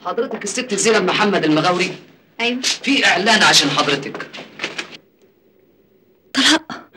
حضرتك الست زينب محمد المغاوري ايوه في اعلان عشان حضرتك طلاق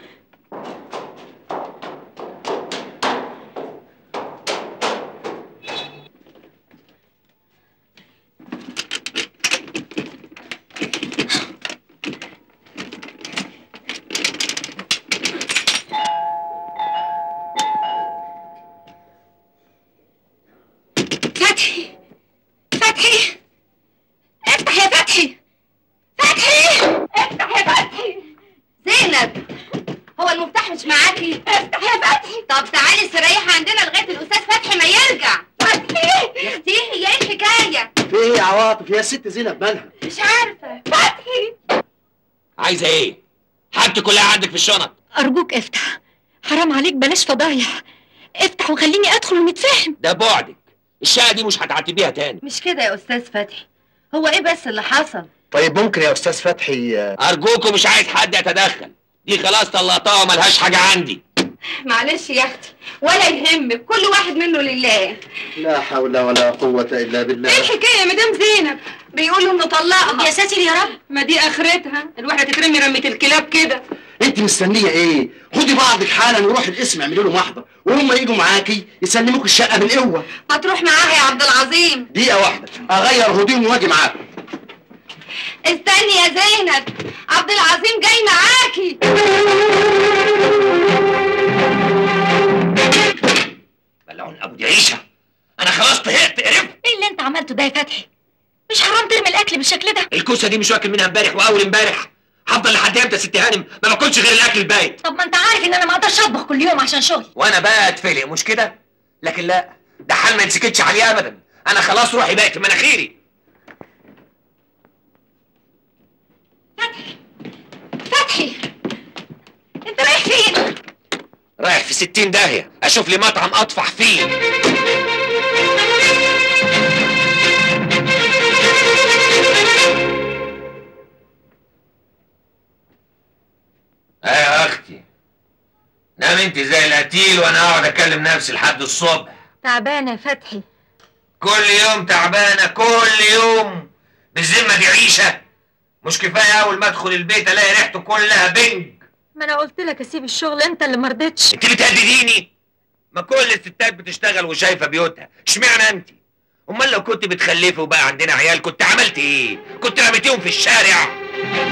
فتحي فتحي افتح يا فتحي فتحي افتح يا فتحي زينب هو المفتاح مش معاكي افتح يا فتحي طب تعالي استريحي عندنا لغايه الاستاذ فتحي ما يرجع فتحي يا اختي هي ايه الحكايه في ايه يا عواطف يا ست زينب مالها مش عارفه فتحي عايزه ايه حاجتي كلها عندك في الشنط ارجوك افتح حرام عليك بلاش فضايح افتح وخليني ادخل ونتفاهم ده بعدك الشقه دي مش هتعتبيها تاني مش كده يا استاذ فتحي هو ايه بس اللي حصل طيب ممكن يا استاذ فتحي ارجوكم مش عايز حد يتدخل دي خلاص طلقتها وملهاش حاجه عندي معلش يا اختي ولا يهمك كل واحد منه لله لا حول ولا قوة إلا بالله ايه الحكايه يا مدام زينب بيقولوا انه طلقها يا ساتر يا رب ما دي اخرتها الواحده تترمي رميه الكلاب كده أنت مستنية إيه؟ خدي بعضك حالا وروحي القسم اعملي له محضر وهم يجوا معاكي يسلموك الشقة بالقوة هتروح معاها يا عبد العظيم دقيقة واحدة أغير هدومي وأجي معاكم استني يا زينب عبد العظيم جاي معاكي بلعون ابو دي عيشه انا خلاص طهقت قرفت ايه اللي انت عملته ده يا فتحي مش حرام ترمي الاكل بالشكل ده الكوسه دي مش واكل منها امبارح واول امبارح هفضل لحد امتى يا ست هانم ما باكلش غير الاكل البايت طب ما انت عارف ان انا ما اقدرش اطبخ كل يوم عشان شغل وانا بقى اتفلق مش كده لكن لا ده حال ما ينسكتش عليه ابدا انا خلاص روحي بقت في مناخيري فتحي انت رايح فين رايح في ستين داهيه اشوف لي مطعم اطفح فيه ايه يا اختي نام انت زي القتيل وانا اقعد اكلم نفسي لحد الصبح تعبانه يا فتحي كل يوم تعبانه كل يوم بالذمه دي عيشه مش كفايه اول ما ادخل البيت الاقي ريحته كلها بنج ما انا قلت لك اسيب الشغل انت اللي مرضتش انت بتهدديني ما كل الستات بتشتغل وشايفه بيوتها اشمعنى انت امال لو كنت بتخلفي وبقى عندنا عيال كنت عملت ايه كنت رميتيهم في الشارع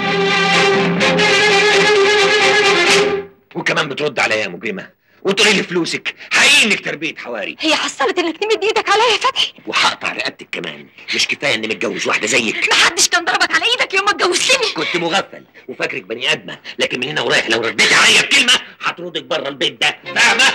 وكمان بترد عليا يا مجرمه وتقولي لي فلوسك حقيقي انك تربيه حواري هي حصلت انك تمد ايدك عليا يا فتحي وهقطع رقبتك كمان مش كفايه اني متجوز واحده زيك محدش كان ضربك على ايدك يوم ما اتجوزتني كنت مغفل وفاكرك بني ادمه لكن من هنا ورايح لو رديتي عليا بكلمه هطردك بره البيت ده فاهمه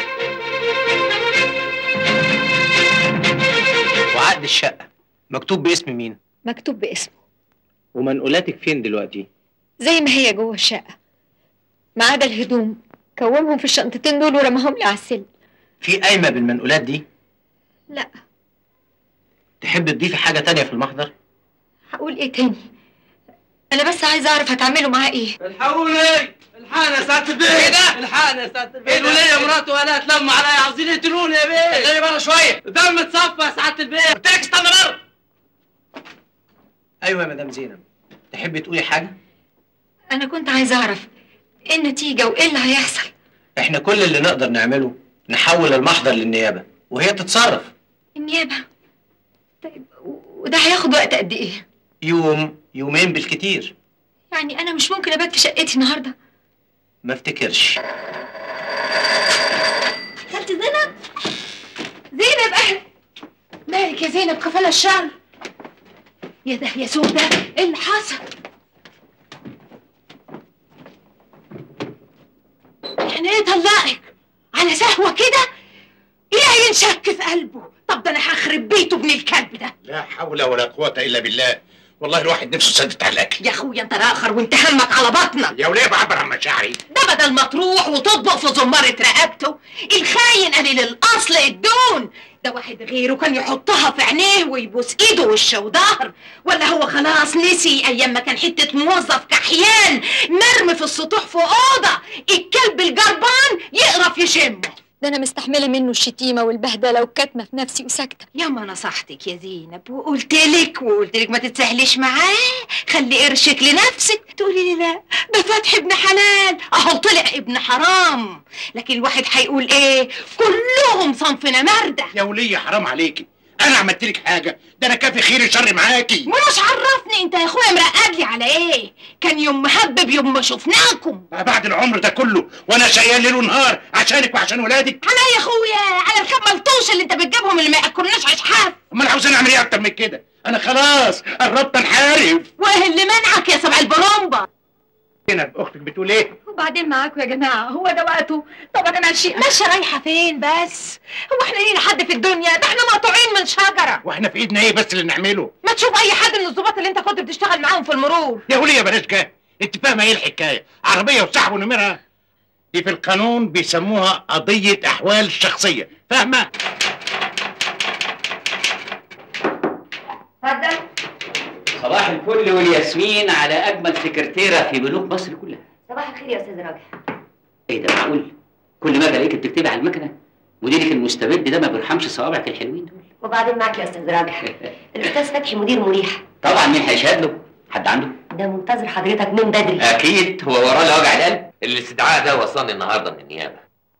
وعقد الشقة مكتوب باسم مين؟ مكتوب باسمه ومنقولاتك فين دلوقتي؟ زي ما هي جوه الشقه ما عدا الهدوم كومهم في الشنطتين دول ورماهم لي على السلم في قايمة بالمنقولات دي؟ لا تحب تضيفي حاجة تانية في المحضر؟ هقول ايه تاني انا بس عايزه اعرف هتعملوا معاه ايه الحقوني الحقنا يا سعاده البيت ايه ده؟ الحقنا يا سعاده البيت الوليه مراته ولا تلم عليا عاوزين يقتلوني يا بيه خليني بره شويه دم اتصفى يا سعاده البيت قلت لك استنى بره أيوة يا مدام زينب تحبي تقولي حاجة؟ انا كنت عايزه اعرف ايه النتيجه وايه اللي هيحصل إحنا كل اللي نقدر نعمله نحول المحضر للنيابة وهي تتصرف النيابه طيب و- وده هياخد وقت قد ايه يوم يومين بالكتير يعني انا مش ممكن ابات في شقتي النهارده ما افتكرش خالتي زينب زينب اهلا مالك يا زينب كفاله الشر يا ده يا سوده ايه اللي حصل يعني ايه طلقك على سهوه كده ايه ينشك في قلبه طب ده انا هخرب بيته ابن الكلب ده لا حول ولا قوه الا بالله والله الواحد نفسه سدت على الاكل يا اخويا انت راخر وانت همك على بطنك يا وليه بعبر عن مشاعري ده بدل ما تروح وتطبق في زمارة رقبته الخاين قليل الأصل الدون ده واحد غيره كان يحطها في عينيه ويبوس ايده وشه وظهر ولا هو خلاص نسي ايام ما كان حتة موظف كحيان مرمي في السطوح في أوضة الكلب الجربان يقرف يشمه ده انا مستحمله منه الشتيمه والبهدله والكتمه في نفسي وساكته ياما نصحتك يا زينب وقلت لك وقلت لك ما تتسهليش معاه خلي قرشك لنفسك تقولي لي لا ده فتحي ابن حلال اهو طلع ابن حرام لكن الواحد هيقول ايه كلهم صنف نمرده يا ولية حرام عليكي انا عملت لك حاجه ده انا كافي خير الشر معاكي مش عرفني انت يا اخويا مرقد لي على ايه كان يوم مهبب يوم ما شفناكم بعد العمر ده كله وانا شقيان ليل ونهار عشانك وعشان ولادك على يا اخويا على الكم ملطوش اللي انت بتجيبهم اللي ما ياكلناش اشحاف امال عاوزين اعمل ايه اكتر من كده انا خلاص قربت انحارب وايه اللي منعك يا سبع البرومبا هنا اختك بتقول ايه وبعدين معاكم يا جماعه هو ده وقته طب انا ماشي ماشيه رايحه فين بس هو احنا لينا حد في الدنيا ده احنا مقطوعين من شجره واحنا في ايدنا ايه بس اللي نعمله ما تشوف اي حد من الظباط اللي انت كنت بتشتغل معاهم في المرور يا ولية بلاش كده انت فاهمه ايه الحكايه عربيه وسحب ونمرها دي في القانون بيسموها قضيه احوال شخصيه فاهمه اتفضل صباح الفل والياسمين على اجمل سكرتيره في بنوك مصر كلها صباح الخير يا استاذ راجح ايه ده معقول كل ما الاقيك بتكتبي على المكنه مديرك المستبد ده ما بيرحمش صوابعك الحلوين دول وبعدين معك يا استاذ راجح الاستاذ فتحي مدير مريح طبعا مين هيشهد له حد عنده ده منتظر حضرتك من بدري اكيد هو وراه لا وجع القلب الاستدعاء ده وصلني النهارده من النيابه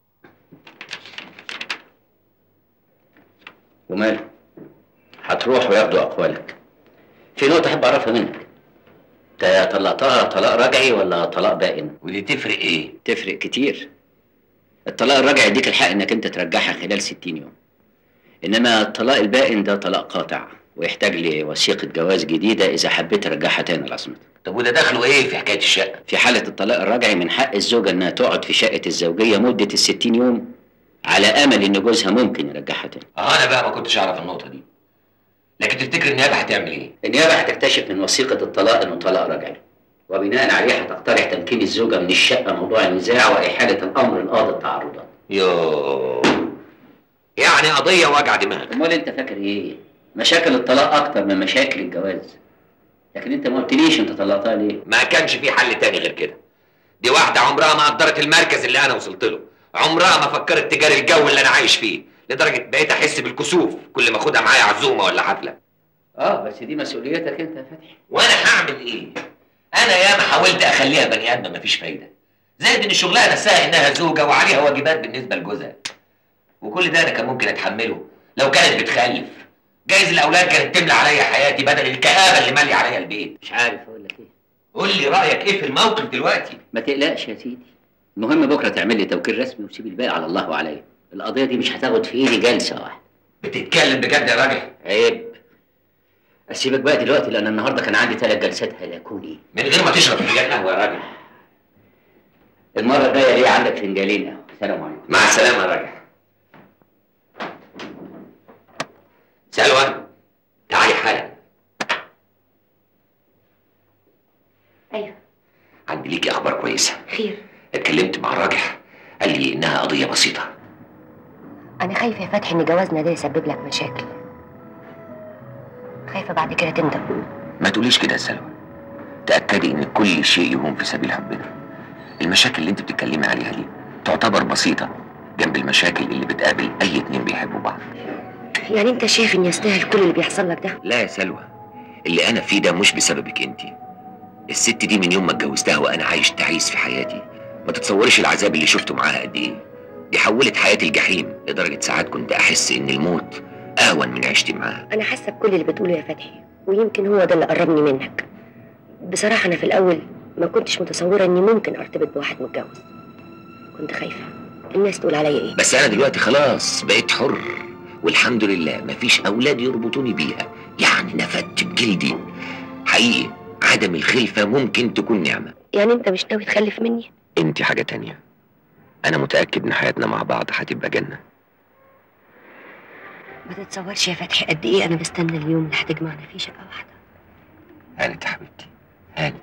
وماله هتروح وياخدوا اقوالك في نقطه احب اعرفها منك انت طلقتها طلاق رجعي ولا طلاق بائن ودي تفرق ايه تفرق كتير الطلاق الرجعي يديك الحق انك انت ترجعها خلال 60 يوم انما الطلاق البائن ده طلاق قاطع ويحتاج لوثيقه جواز جديده اذا حبيت ترجعها تاني لعصمتك طب وده دخله ايه في حكايه الشقه في حالة الطلاق الرجعي من حق الزوجة إنها تقعد في شقة الزوجية مدة الستين يوم على أمل إن جوزها ممكن يرجعها تاني. اه انا بقى ما كنتش اعرف النقطه دي لكن تفتكر النيابه هتعمل ايه النيابة هتكتشف من وثيقة الطلاق إنه طلاق رجعي. وبناء عليه هتقترح تمكين الزوجة من الشقة موضوع النزاع وإحالة الأمر لقاضي التعرضات. يو يعني قضيه وجع دماغ أمال أنت فاكر إيه؟ مشاكل الطلاق أكتر من مشاكل الجواز. لكن أنت ما قلتليش أنت طلقتها ليه؟ ما كانش في حل تاني غير كده دي واحده عمرها ما قدرت المركز اللي انا وصلت له عمرها ما فكرت تجاري الجو اللي انا عايش فيه لدرجه بقيت احس بالكسوف كل ما اخدها معايا عزومه ولا حفله آه بس دي مسؤوليتك أنت يا فتحي. وانا هعمل ايه انا ياما حاولت اخليها بني ادمه مفيش فايده زائد ان شغلها نفسها انها زوجه وعليها واجبات بالنسبه لجوزها وكل ده انا كان ممكن اتحمله لو كانت بتخلف جايز الاولاد كانت تملى عليا حياتي بدل الكآبه اللي ماليه عليا البيت مش عارف أقول لك إيه. قول لي رايك ايه في الموقف دلوقتي ما تقلقش يا سيدي المهم بكره تعمل لي توكيل رسمي وسيب الباقي على الله وعليا القضيه دي مش هتاخد في ايدي جلسه واحده بتتكلم بجد يا راجل عيب اسيبك بقى دلوقتي لان النهارده كان عندي ثلاث جلسات هلاكوني من غير ما تشرب فنجان قهوه يا راجل المره الجايه ليه عندك فنجانين قهوه سلام عليكم مع السلامه يا راجل سلوى تعالي حالا ايوه عندي ليكي اخبار كويسه خير اتكلمت مع الراجل قال لي انها قضيه بسيطه انا خايفه يا فتحي ان جوازنا ده يسبب لك مشاكل خايفه بعد كده تندم ما تقوليش كده يا سلوى تأكدي إن كل شيء يهون في سبيل حبنا المشاكل اللي انت بتتكلمي عليها دي تعتبر بسيطة جنب المشاكل اللي بتقابل أي اتنين بيحبوا بعض يعني انت شايف اني استاهل كل اللي بيحصل لك ده لا يا سلوى اللي أنا فيه ده مش بسببك انت الست دي من يوم ما اتجوزتها وأنا عايش تعيس في حياتي ما تتصورش العذاب اللي شفته معاها قد إيه دي حولت حياتي الجحيم لدرجة ساعات كنت أحس إن الموت أهون من عيشتي معاها انا حاسه بكل اللي بتقوله يا فتحي ويمكن هو ده اللي قربني منك بصراحه انا في الاول ما كنتش متصوره اني ممكن ارتبط بواحد متجوز كنت خايفه الناس تقول عليا ايه بس انا دلوقتي خلاص بقيت حر والحمد لله مفيش اولاد يربطوني بيها يعني نفدت بجلدي حقيقي عدم الخلفه ممكن تكون نعمه يعني انت مش ناوي تخلف مني انت حاجه تانية انا متاكد ان حياتنا مع بعض هتبقى جنه ما تتصورش يا فتحي قد ايه انا بستنى اليوم اللي هتجمعنا فيه شقه واحده هانت يا حبيبتي هانت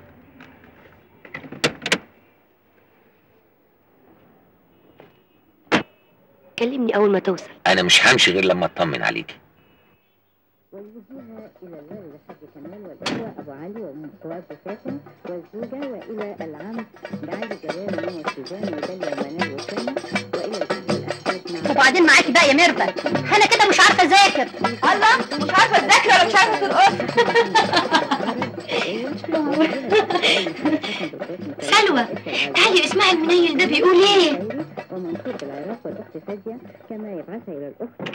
كلمني اول ما توصل انا مش همشي غير لما اطمن عليكي والوجوه إلى الوالد الحاج كمال والإخوة أبو علي وأم فؤاد وفاتن والزوجة وإلى العم بعلي جلال ومنى السوداني وداليا ومنال وسامة وإلى الأهل والأحباب وبعدين معاكي بقى يا ميرفت انا كده مش عارفه اذاكر الله مش عارفه اذاكر ولا مش عارفه ترقص سلوى تعالي اسمعي المنيل ده بيقول ايه ومنصور بالعراق والأخت فادية كما يبعثها إلى الأخت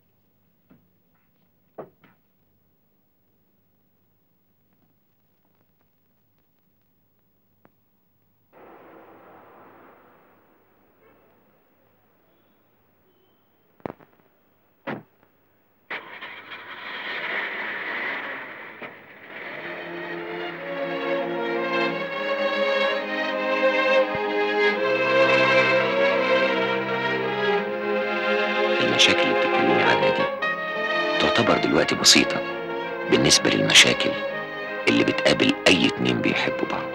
المشاكل اللي بتكلمني عنها دي تعتبر دلوقتي بسيطة بالنسبة للمشاكل اللي بتقابل أي اتنين بيحبوا بعض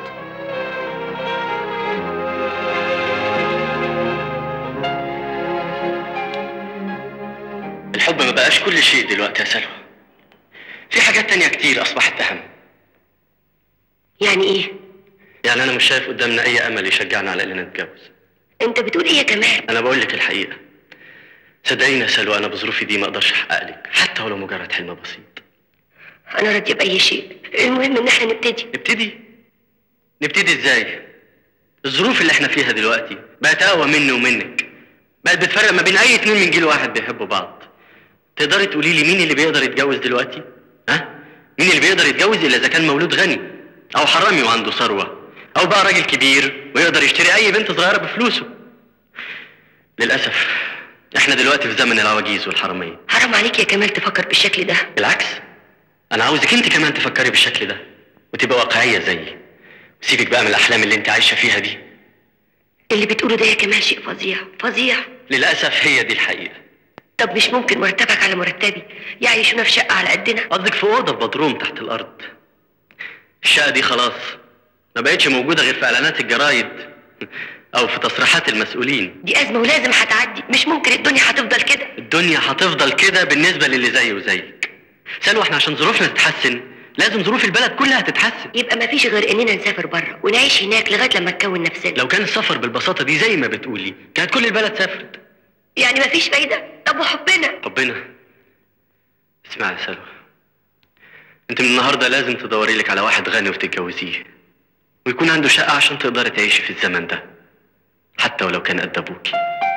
الحب ما بقاش كل شيء دلوقتي يا سلوى في حاجات تانية كتير أصبحت أهم يعني ايه يعني أنا مش شايف قدامنا أي أمل يشجعنا على إننا نتجوز انت بتقول ايه يا كمال أنا بقول لك الحقيقة صدقيني يا سلوى أنا بظروفي دي ما أقدرش أحقق لك حتى ولو مجرد حلم بسيط انا راضيه باي شيء المهم ان احنا نبتدي نبتدي نبتدي إزاي الظروف اللي احنا فيها دلوقتي بقت أقوى مني ومنك بقت بتفرق ما بين أي اتنين من جيل واحد بيحبوا بعض تقدري تقولي لي مين اللي بيقدر يتجوز دلوقتي ها مين اللي بيقدر يتجوز الا اذا كان مولود غني او حرامي وعنده ثروه او بقى راجل كبير ويقدر يشتري اي بنت صغيره بفلوسه للاسف احنا دلوقتي في زمن العواجيز والحراميه حرام عليك يا كمال تفكر بالشكل ده بالعكس انا عاوزك انت كمان تفكري بالشكل ده وتبقى واقعيه زيي وسيبك بقى من الاحلام اللي انت عايشه فيها دي اللي بتقوله ده يا كمال شيء فظيع فظيع للاسف هي دي الحقيقه طب مش ممكن مرتبك على مرتبي يعيشونا في شقه على قدنا قصدك في اوضه في بدروم تحت الارض الشقه دي خلاص ما بقتش موجوده غير في اعلانات الجرايد او في تصريحات المسؤولين دي ازمه ولازم هتعدي مش ممكن الدنيا هتفضل كده الدنيا هتفضل كده بالنسبه للي زي وزيك سلوى احنا عشان ظروفنا تتحسن لازم ظروف البلد كلها تتحسن يبقى ما فيش غير اننا نسافر بره ونعيش هناك لغايه لما نكون نفسنا لو كان السفر بالبساطه دي زي ما بتقولي كانت كل البلد سافرت يعني ما فيش فايده طب وحبنا ربنا اسمعي يا سلوى انت من النهارده لازم تدوري لك على واحد غني وتتجوزيه ويكون عنده شقه عشان تقدري تعيشي في الزمن ده حتى ولو كان قد ابوكي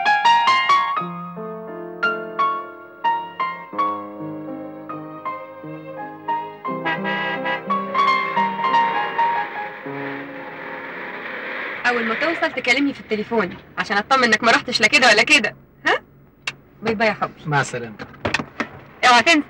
اول ما توصل تكلمني في التليفون عشان اطمن انك ما رحتش لا كده ولا كده ها باي باي يا حبي مع السلامة اوعى تنسى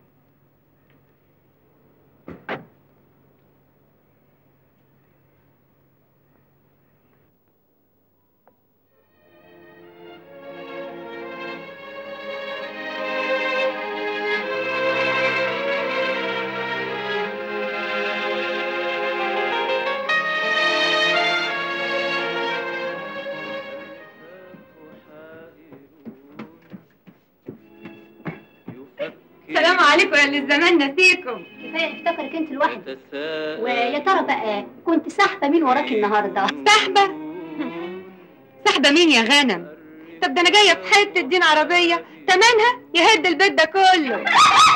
السلام عليكم يا اللي الزمان نسيكم كفايه افتكرك انت لوحدك ويا ترى بقى كنت ساحبه مين وراك النهارده سحبه سحبه مين يا غنم طب ده انا جايه في حته دين عربيه تمنها يهد البيت ده كله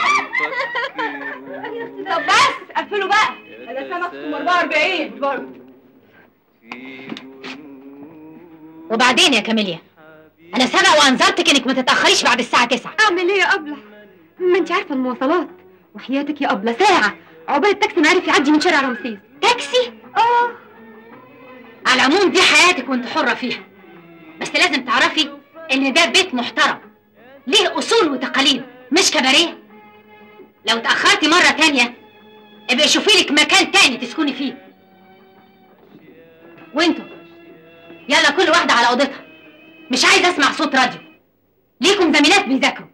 طب بس قفلوا بقى انا سامع 44 برضه وبعدين يا كاميليا انا سامع وانذرتك انك ما تتاخريش بعد الساعه 9 اعمل ايه يا ابله ما انت عارفه المواصلات وحياتك يا ابله ساعه عقبال التاكسي ما عرف يعدي من شارع رمسيس تاكسي اه على العموم دي حياتك وانت حره فيها بس لازم تعرفي ان ده بيت محترم ليه اصول وتقاليد مش كباريه لو اتاخرتي مره تانية ابقي شوفي لك مكان تاني تسكني فيه وانتوا يلا كل واحده على اوضتها مش عايزه اسمع صوت راديو ليكم زميلات بيذاكروا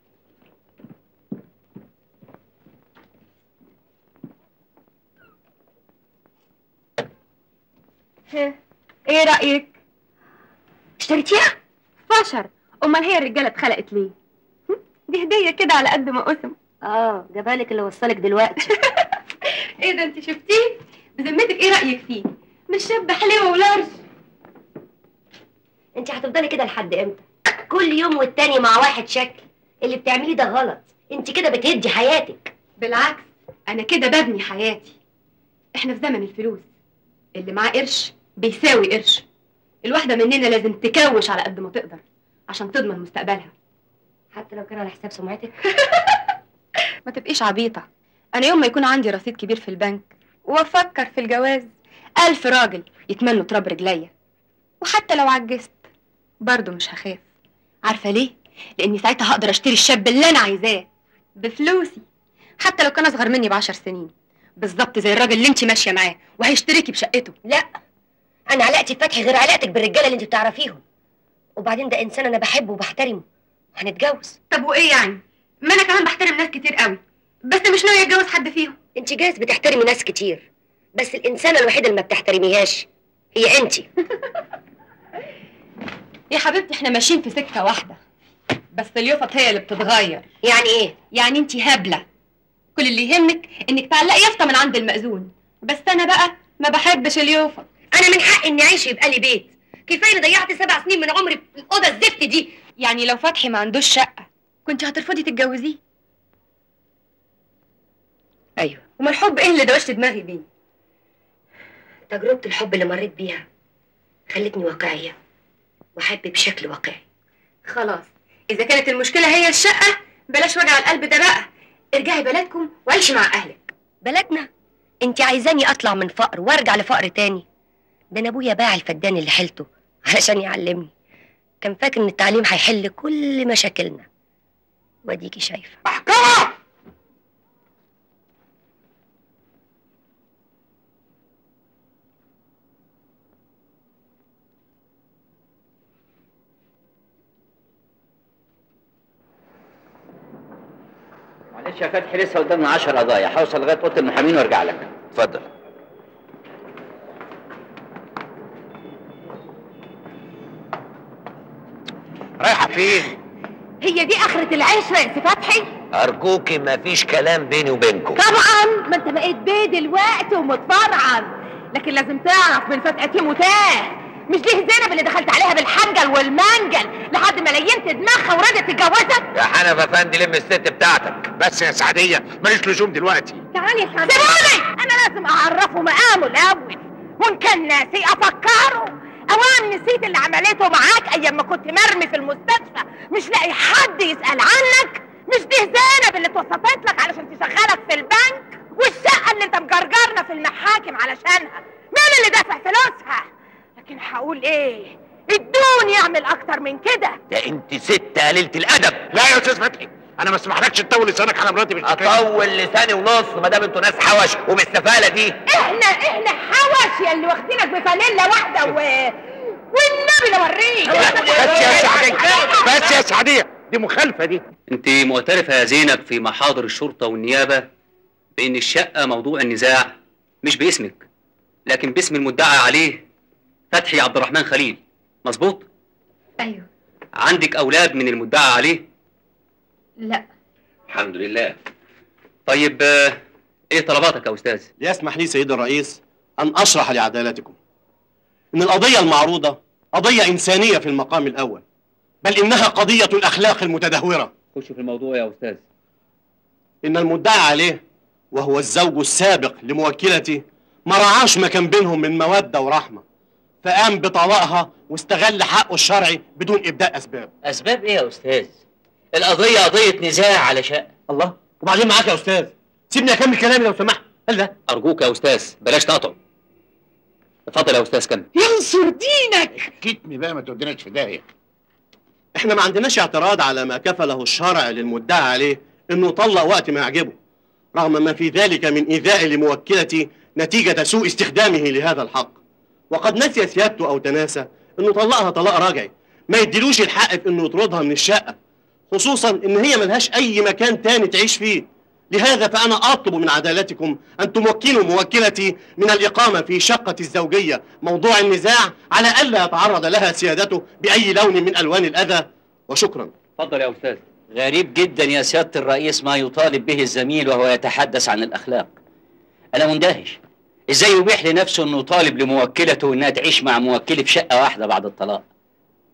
ايه رايك اشتريتيها فشر امال هي الرجاله اتخلقت ليه هم؟ دي هديه كده على قد ما قسم اه جابها لك اللي وصلك دلوقتي ايه ده انت شفتيه بذمتك ايه رايك فيه مش شاب حلوه ولارج انت هتفضلي كده لحد امتى كل يوم والتاني مع واحد شكل اللي بتعمليه ده غلط انت كده بتهدي حياتك بالعكس انا كده ببني حياتي احنا في زمن الفلوس اللي معاه قرش بيساوي قرش الواحده مننا لازم تكوش على قد ما تقدر عشان تضمن مستقبلها حتى لو كان على حساب سمعتك ما تبقيش عبيطه انا يوم ما يكون عندي رصيد كبير في البنك وافكر في الجواز الف راجل يتمنوا تراب رجليا وحتى لو عجزت برضه مش هخاف عارفه ليه لاني ساعتها هقدر اشتري الشاب اللي انا عايزاه بفلوسي حتى لو كان اصغر مني بعشر سنين بالظبط زي الراجل اللي انت ماشيه معاه وهيشتركي بشقته لا انا علاقتي بفتحي غير علاقتك بالرجاله اللي انت بتعرفيهم وبعدين ده انسان انا بحبه وبحترمه هنتجوز طب وايه يعني ما انا كمان بحترم ناس كتير قوي بس مش ناويه اتجوز حد فيهم انت جايز بتحترمي ناس كتير بس الانسانه الوحيده اللي ما بتحترميهاش هي انت يا حبيبتي احنا ماشيين في سكه واحده بس اليوفط هي اللي بتتغير يعني ايه يعني انت هبله كل اللي يهمك انك تعلقي يافطه من عند المأذون بس انا بقى ما بحبش اليوفط انا من حقي اني اعيش يبقى لي بيت كفايه اني ضيعت سبع سنين من عمري في الاوضه الزفت دي يعني لو فتحي ما عندوش شقه كنت هترفضي تتجوزيه ايوه وما الحب ايه اللي دوشت دماغي بيه تجربه الحب اللي مريت بيها خلتني واقعيه واحب بشكل واقعي خلاص اذا كانت المشكله هي الشقه بلاش وجع القلب ده بقى ارجعي بلدكم وعيشي مع اهلك بلدنا انت عايزاني اطلع من فقر وارجع لفقر تاني ده انا ابويا باع الفدان اللي حيلته علشان يعلمني كان فاكر ان التعليم هيحل كل مشاكلنا واديكي شايفه محكمة معلش يا فتحي لسه قدامنا 10 قضايا هوصل لغايه اوضه المحامين وارجع لك اتفضل رايحة فين؟ هي دي اخرة العشرة يا سي فتحي ارجوكي مفيش كلام بيني وبينكم طبعا ما انت بقيت بيه دلوقتي ومتفرعن لكن لازم تعرف من فتقتي متاه مش دي زينب اللي دخلت عليها بالحنجل والمنجل لحد ما لينت دماغها ورضت تتجوزك يا حنف افندي لم الست بتاعتك بس يا سعدية ماليش لزوم دلوقتي تعالي يا حبيبي سيبوني انا لازم اعرفه مقامه الاول وان كان ناسي افكره اوان نسيت اللي عملته معاك ايام ما كنت مرمي في المستشفى مش لاقي حد يسال عنك مش دي زينب اللي اتوسطت لك علشان تشغلك في البنك والشقه اللي انت مجرجرنا في المحاكم علشانها مين اللي دافع فلوسها لكن هقول ايه ادوني اعمل اكتر من كده ده انت ست قليلة الادب لا يا استاذ فتحي انا ما اسمحلكش تطول لسانك على مراتي بالشكل اطول لساني ونص ما دام انتوا ناس حوش وبالسفالة دي احنا احنا حوش يا اللي واخدينك بفانيلا واحده و... والنبي لو اوريك بس يا سعدية بس يا سعدية دي مخالفة دي انت معترفة يا زينب في محاضر الشرطة والنيابة بان الشقة موضوع النزاع مش باسمك لكن باسم المدعى عليه فتحي عبد الرحمن خليل مظبوط ايوه عندك اولاد من المدعى عليه لا الحمد لله طيب آه، ايه طلباتك يا استاذ ليسمح لي سيد الرئيس أن أشرح لعدالتكم إن القضية المعروضة قضية إنسانية في المقام الأول بل إنها قضية الأخلاق المتدهورة خش في الموضوع يا استاذ إن المدعى عليه وهو الزوج السابق لموكلتي ما رعاش ما كان بينهم من مودة ورحمة فقام بطلاقها واستغل حقه الشرعي بدون إبداء أسباب اسباب ايه يا استاذ القضيه قضيه نزاع على شقه الله وبعدين معاك يا أستاذ سيبني أكمل كلامي لو سمحت هلا ارجوك يا استاذ بلاش تقطع اتفضل يا استاذ كمل ينصر دينك كتمي بقى ما توديناش في داهية احنا ما عندناش اعتراض على ما كفله الشرع للمدعى عليه انه طلق وقت ما يعجبه رغم ما في ذلك من ايذاء لموكلتي نتيجة سوء استخدامه لهذا الحق وقد نسي سيادته او تناسى انه طلقها طلاق راجعي ما يديلوش الحق في انه يطردها من الشقة خصوصا ان هي ملهاش اي مكان تاني تعيش فيه لهذا فانا اطلب من عدالتكم ان تمكنوا موكلتي من الاقامة في شقة الزوجية موضوع النزاع على الا يتعرض لها سيادته باي لون من الوان الاذى وشكرا اتفضل يا استاذ غريب جدا يا سياده الرئيس ما يطالب به الزميل وهو يتحدث عن الاخلاق انا مندهش ازاي يبيح لنفسه انه يطالب لموكلته انها تعيش مع موكلي في شقه واحده بعد الطلاق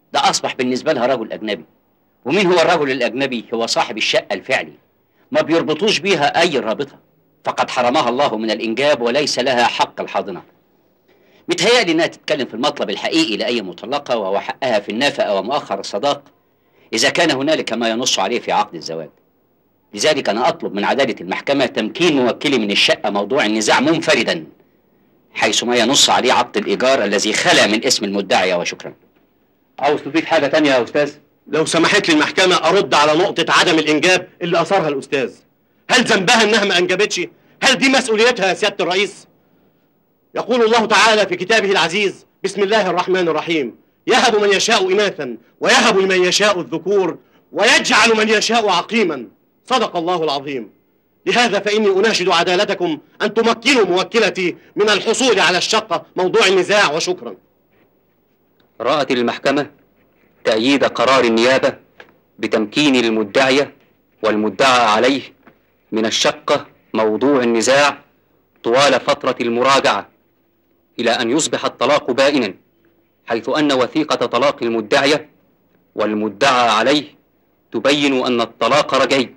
ده أصبح بالنسبة لها رجل أجنبي ومين هو الرجل الأجنبي؟ هو صاحب الشقة الفعلي ما بيربطوش بيها أي رابطة فقد حرمها الله من الإنجاب وليس لها حق الحاضنة متهيألي إنها تتكلم في المطلب الحقيقي لأي مطلقة وهو حقها في النفقة ومؤخر الصداق إذا كان هنالك ما ينص عليه في عقد الزواج لذلك أنا أطلب من عدالة المحكمة تمكين موكلي من الشقة موضوع النزاع منفردا حيث ما ينص عليه عقد الإيجار الذي خلا من اسم المدعية وشكرا عاوز تضيف حاجة تانية يا أستاذ؟ لو سمحت لي المحكمة أرد على نقطة عدم الإنجاب اللي أثارها الأستاذ هل ذنبها إنها ما أنجبتش؟ هل دي مسؤوليتها يا سيادة الرئيس؟ يقول الله تعالى في كتابه العزيز بسم الله الرحمن الرحيم يهب من يشاء إناثا ويهب لمن يشاء الذكور ويجعل من يشاء عقيما صدق الله العظيم لهذا فإني أناشد عدالتكم أن تمكنوا موكلتي من الحصول على الشقة موضوع النزاع وشكرا رأت المحكمة تأييد قرار النيابة بتمكين المدعية والمدعى عليه من الشقة موضوع النزاع طوال فترة المراجعة إلى أن يصبح الطلاق بائنا حيث أن وثيقة طلاق المدعية والمدعى عليه تبين أن الطلاق رجعي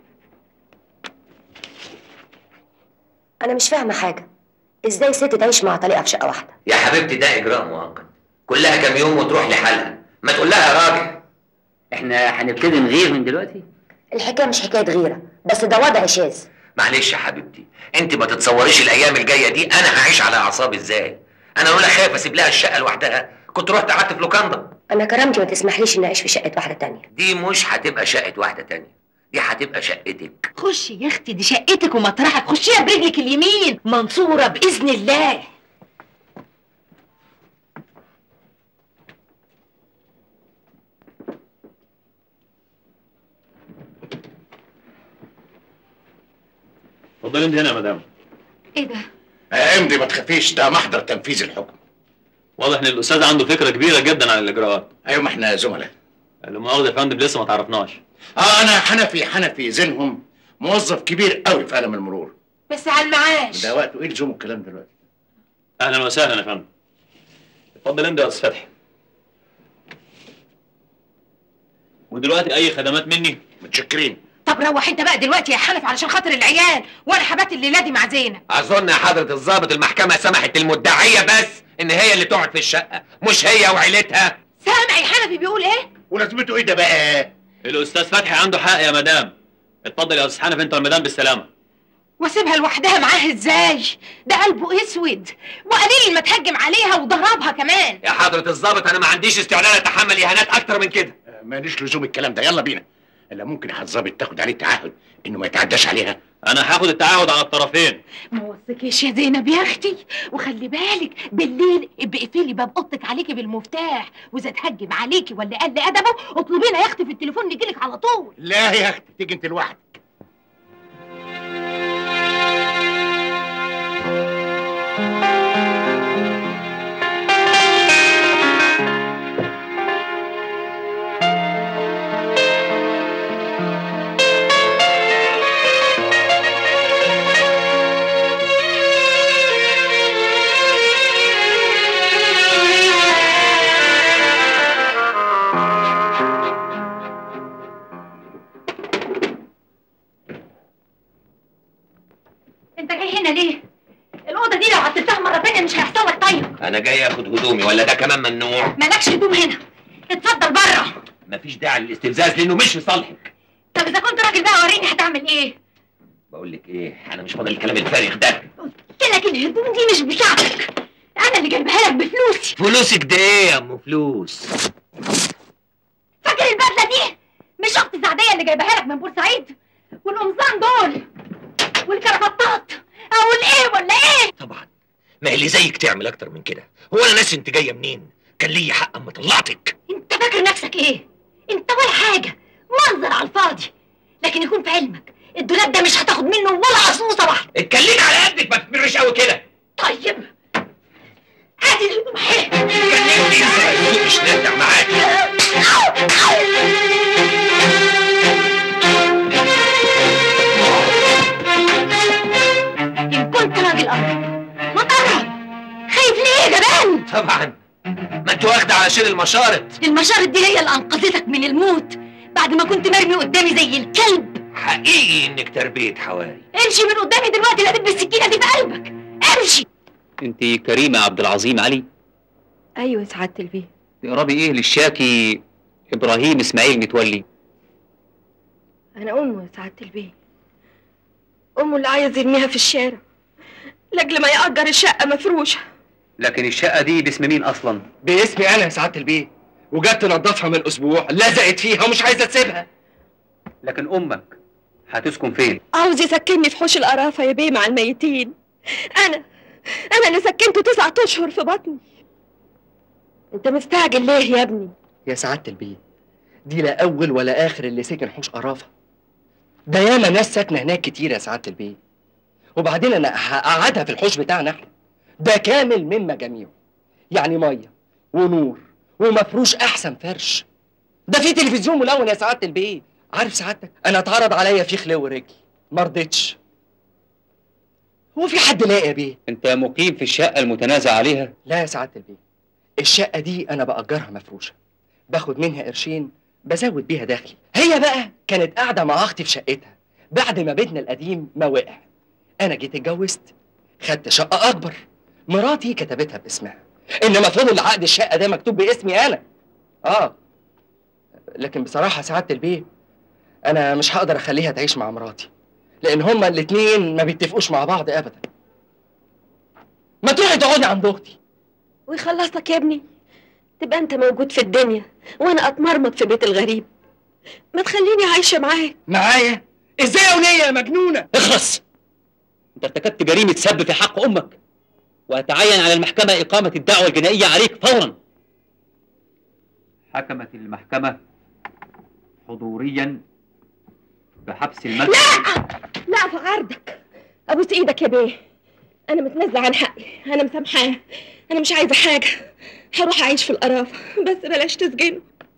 انا مش فاهمه حاجه ازاي ست تعيش مع طليقها في شقه واحده يا حبيبتي ده اجراء مؤقت كلها كام يوم وتروح لحالها ما تقول لها يا راجل احنا هنبتدي نغير من دلوقتي الحكايه مش حكايه غيره بس ده وضع شاذ معلش يا حبيبتي انت ما تتصوريش الايام الجايه دي انا هعيش على اعصابي ازاي انا لولا خايف اسيب لها الشقه لوحدها كنت رحت قعدت في لوكاندا انا كرامتي ما تسمحليش اني اعيش في شقه واحده تانية دي مش هتبقى شقه واحده تانية دي هتبقى شقتك خشي يا اختي دي شقتك ومطرحك خشيها برجلك اليمين منصوره باذن الله اتفضلي انت هنا يا مدام ايه ده امضي ما تخافيش ده محضر تنفيذ الحكم واضح ان الاستاذ عنده فكره كبيره جدا عن الاجراءات ايوه ما احنا زملاء لا مؤاخذه يا فندم لسه ما تعرفناش اه انا حنفي حنفي زينهم موظف كبير قوي في قلم المرور بس على المعاش ده وقته ايه لزوم الكلام دلوقتي اهلا وسهلا يا فندم اتفضل انت يا استاذ فتحي ودلوقتي اي خدمات مني متشكرين طب روح انت بقى دلوقتي يا حنف علشان خاطر العيال وانا حبات الليله دي مع زينب اظن يا حضره الضابط المحكمه سمحت للمدعيه بس ان هي اللي تقعد في الشقه مش هي وعيلتها سامعي حنفي بيقول ايه ولازمته ايه ده بقى الاستاذ فتحي عنده حق يا مدام اتفضل يا استاذ حنف انت والمدام بالسلامه واسيبها لوحدها معاه ازاي ده قلبه اسود وقليل ما تهجم عليها وضربها كمان يا حضره الضابط انا ما عنديش استعداد اتحمل اهانات اكتر من كده ماليش لزوم الكلام ده يلا بينا الا ممكن يا الضابط تاخد عليه تعهد انه ما يتعداش عليها انا هاخد التعهد على الطرفين ما وصكيش يا زينب يا اختي وخلي بالك بالليل ابقي اقفلي باب اوضتك عليكي بالمفتاح واذا تهجم عليكي ولا قل ادبه اطلبينا يا اختي في التليفون نجيلك على طول لا يا اختي تيجي انت لوحدك انت جاي هنا ليه الاوضه دي لو عطلتها مره تانيه مش هيحصل لك طيب انا جاي اخد هدومي ولا ده كمان ممنوع مالكش هدوم هنا اتفضل بره مفيش داعي للاستفزاز لانه مش في صالحك طب اذا كنت راجل بقى وريني هتعمل ايه بقول لك ايه انا مش فاضل الكلام الفارغ ده قلت لك الهدوم دي مش بتاعتك انا اللي جايبها لك بفلوسي فلوسك ده ايه يا ام فلوس فاكر البدله دي مش اختي سعديه اللي جايبها لك من بورسعيد والقمصان دول والكرافتات اقول ايه ولا ايه طبعا ما اللي زيك تعمل اكتر من كده هو انا ناسي انت جايه منين كان ليا حق اما طلعتك انت فاكر نفسك ايه انت ولا حاجه منظر على الفاضي لكن يكون في علمك الدولاب ده مش هتاخد منه ولا عصوصه واحده اتكلمي على قدك ما تتمرش قوي كده طيب ادي الهدوم اهي اتكلمي ازاي مش نافع معاكي ان كنت راجل ارض ما تقرب خايف ليه يا جبان طبعا ما انت واخده على شيل المشارط المشارط دي هي اللي انقذتك من الموت بعد ما كنت مرمي قدامي زي الكلب حقيقي انك تربيه حواري امشي من قدامي دلوقتي لا بالسكينه دي في قلبك امشي انت كريمه عبد العظيم علي ايوه سعاده البيه تقربي ايه للشاكي ابراهيم اسماعيل متولي انا امه يا سعاده البيه امه اللي عايز يرميها في الشارع لاجل ما يأجر الشقه مفروشه لكن الشقه دي باسم مين اصلا باسمي انا يا سعاده البيه وجت تنضفها من اسبوع لزقت فيها ومش عايزه تسيبها لكن امك هتسكن فين عاوز يسكنني في حوش القرافه يا بيه مع الميتين انا انا اللي سكنته تسعة اشهر في بطني انت مستعجل ليه يا ابني يا سعاده البيه دي لا اول ولا اخر اللي سكن حوش قرافه ده ياما ناس ساكنه هناك كتير يا سعاده البيه وبعدين انا هقعدها في الحوش بتاعنا احنا ده كامل من مجاميعه يعني ميه ونور ومفروش احسن فرش ده في تلفزيون ملون يا سعاده البيه عارف سعادتك انا اتعرض عليا فيه خلو رجلي ما رضيتش هو في حد لاقي يا بيه انت مقيم في الشقه المتنازع عليها لا يا سعاده البيه الشقه دي انا باجرها مفروشه باخد منها قرشين بزود بيها دخلي هي بقى كانت قاعده مع اختي في شقتها بعد ما بيتنا القديم ما وقع انا جيت اتجوزت خدت شقه اكبر مراتي كتبتها باسمها انما فضل عقد الشقه ده مكتوب باسمي انا اه لكن بصراحه سعاده البيه انا مش هقدر اخليها تعيش مع مراتي لان هما الاتنين ما بيتفقوش مع بعض ابدا ما تروحي تقعدي عند اختي ويخلصك يا ابني تبقى انت موجود في الدنيا وانا اتمرمط في بيت الغريب ما تخليني عايشه معاك معايا ازاي يا وليه يا مجنونه اخلص انت ارتكبت جريمه سب في حق امك وتعين على المحكمه اقامه الدعوه الجنائيه عليك فورا حكمت المحكمه حضوريا بحبس المجلس لا في عرضك ابوس ايدك يا بيه انا متنازله عن حقي انا مسامحاه انا مش عايزه حاجه هروح اعيش في القرافه بس بلاش تسجنه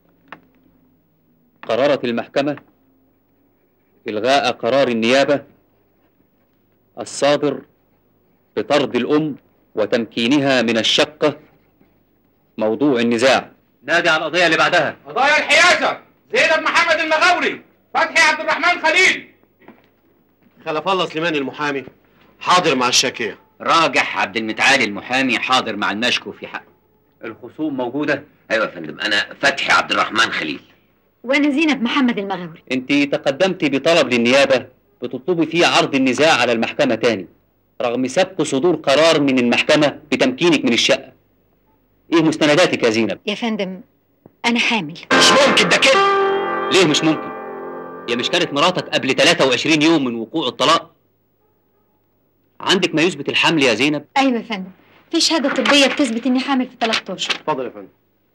قررت المحكمة إلغاء قرار النيابة الصادر بطرد الأم وتمكينها من الشقة موضوع النزاع نادي على القضية اللي بعدها قضايا الحيازة زينب محمد المغاوري فتحي عبد الرحمن خليل خلف الله سليمان المحامي حاضر مع الشاكية راجح عبد المتعالي المحامي حاضر مع المشكو في حقه الخصوم موجودة ايوه يا فندم انا فتحي عبد الرحمن خليل وانا زينب محمد المغاوري أنت تقدمت بطلب للنيابة بتطلبي فيه عرض النزاع على المحكمة تاني رغم سبق صدور قرار من المحكمة بتمكينك من الشقة إيه مستنداتك يا زينب؟ يا فندم انا حامل مش ممكن ده كده ليه مش ممكن؟ هي مش كانت مراتك قبل 23 يوم من وقوع الطلاق؟ عندك ما يثبت الحمل يا زينب؟ ايوه يا فندم في شهاده طبيه بتثبت اني حامل في ثلاث اشهر اتفضل يا فندم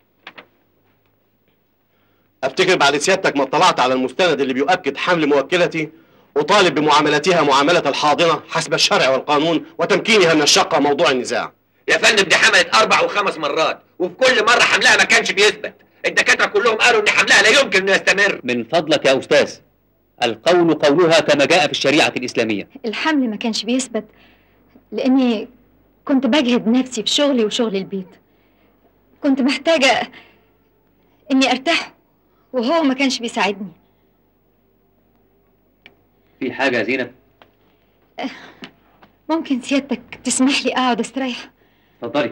افتكر بعد سيادتك ما اطلعت على المستند اللي بيؤكد حمل موكلتي اطالب بمعاملتها معامله الحاضنه حسب الشرع والقانون وتمكينها من الشقه موضوع النزاع يا فندم دي حملت اربع وخمس مرات وفي كل مره حملها ما كانش بيثبت الدكاتره كلهم قالوا ان حملها لا يمكن انه يستمر من فضلك يا أستاذ القول قولها كما جاء في الشريعة الإسلامية الحمل ما كانش بيثبت لاني كنت بجهد نفسي في شغلي وشغل البيت كنت محتاجه اني ارتاح وهو ما كانش بيساعدني في حاجة يا زينب؟ ممكن سيادتك تسمح لي اقعد استريح اتفضلي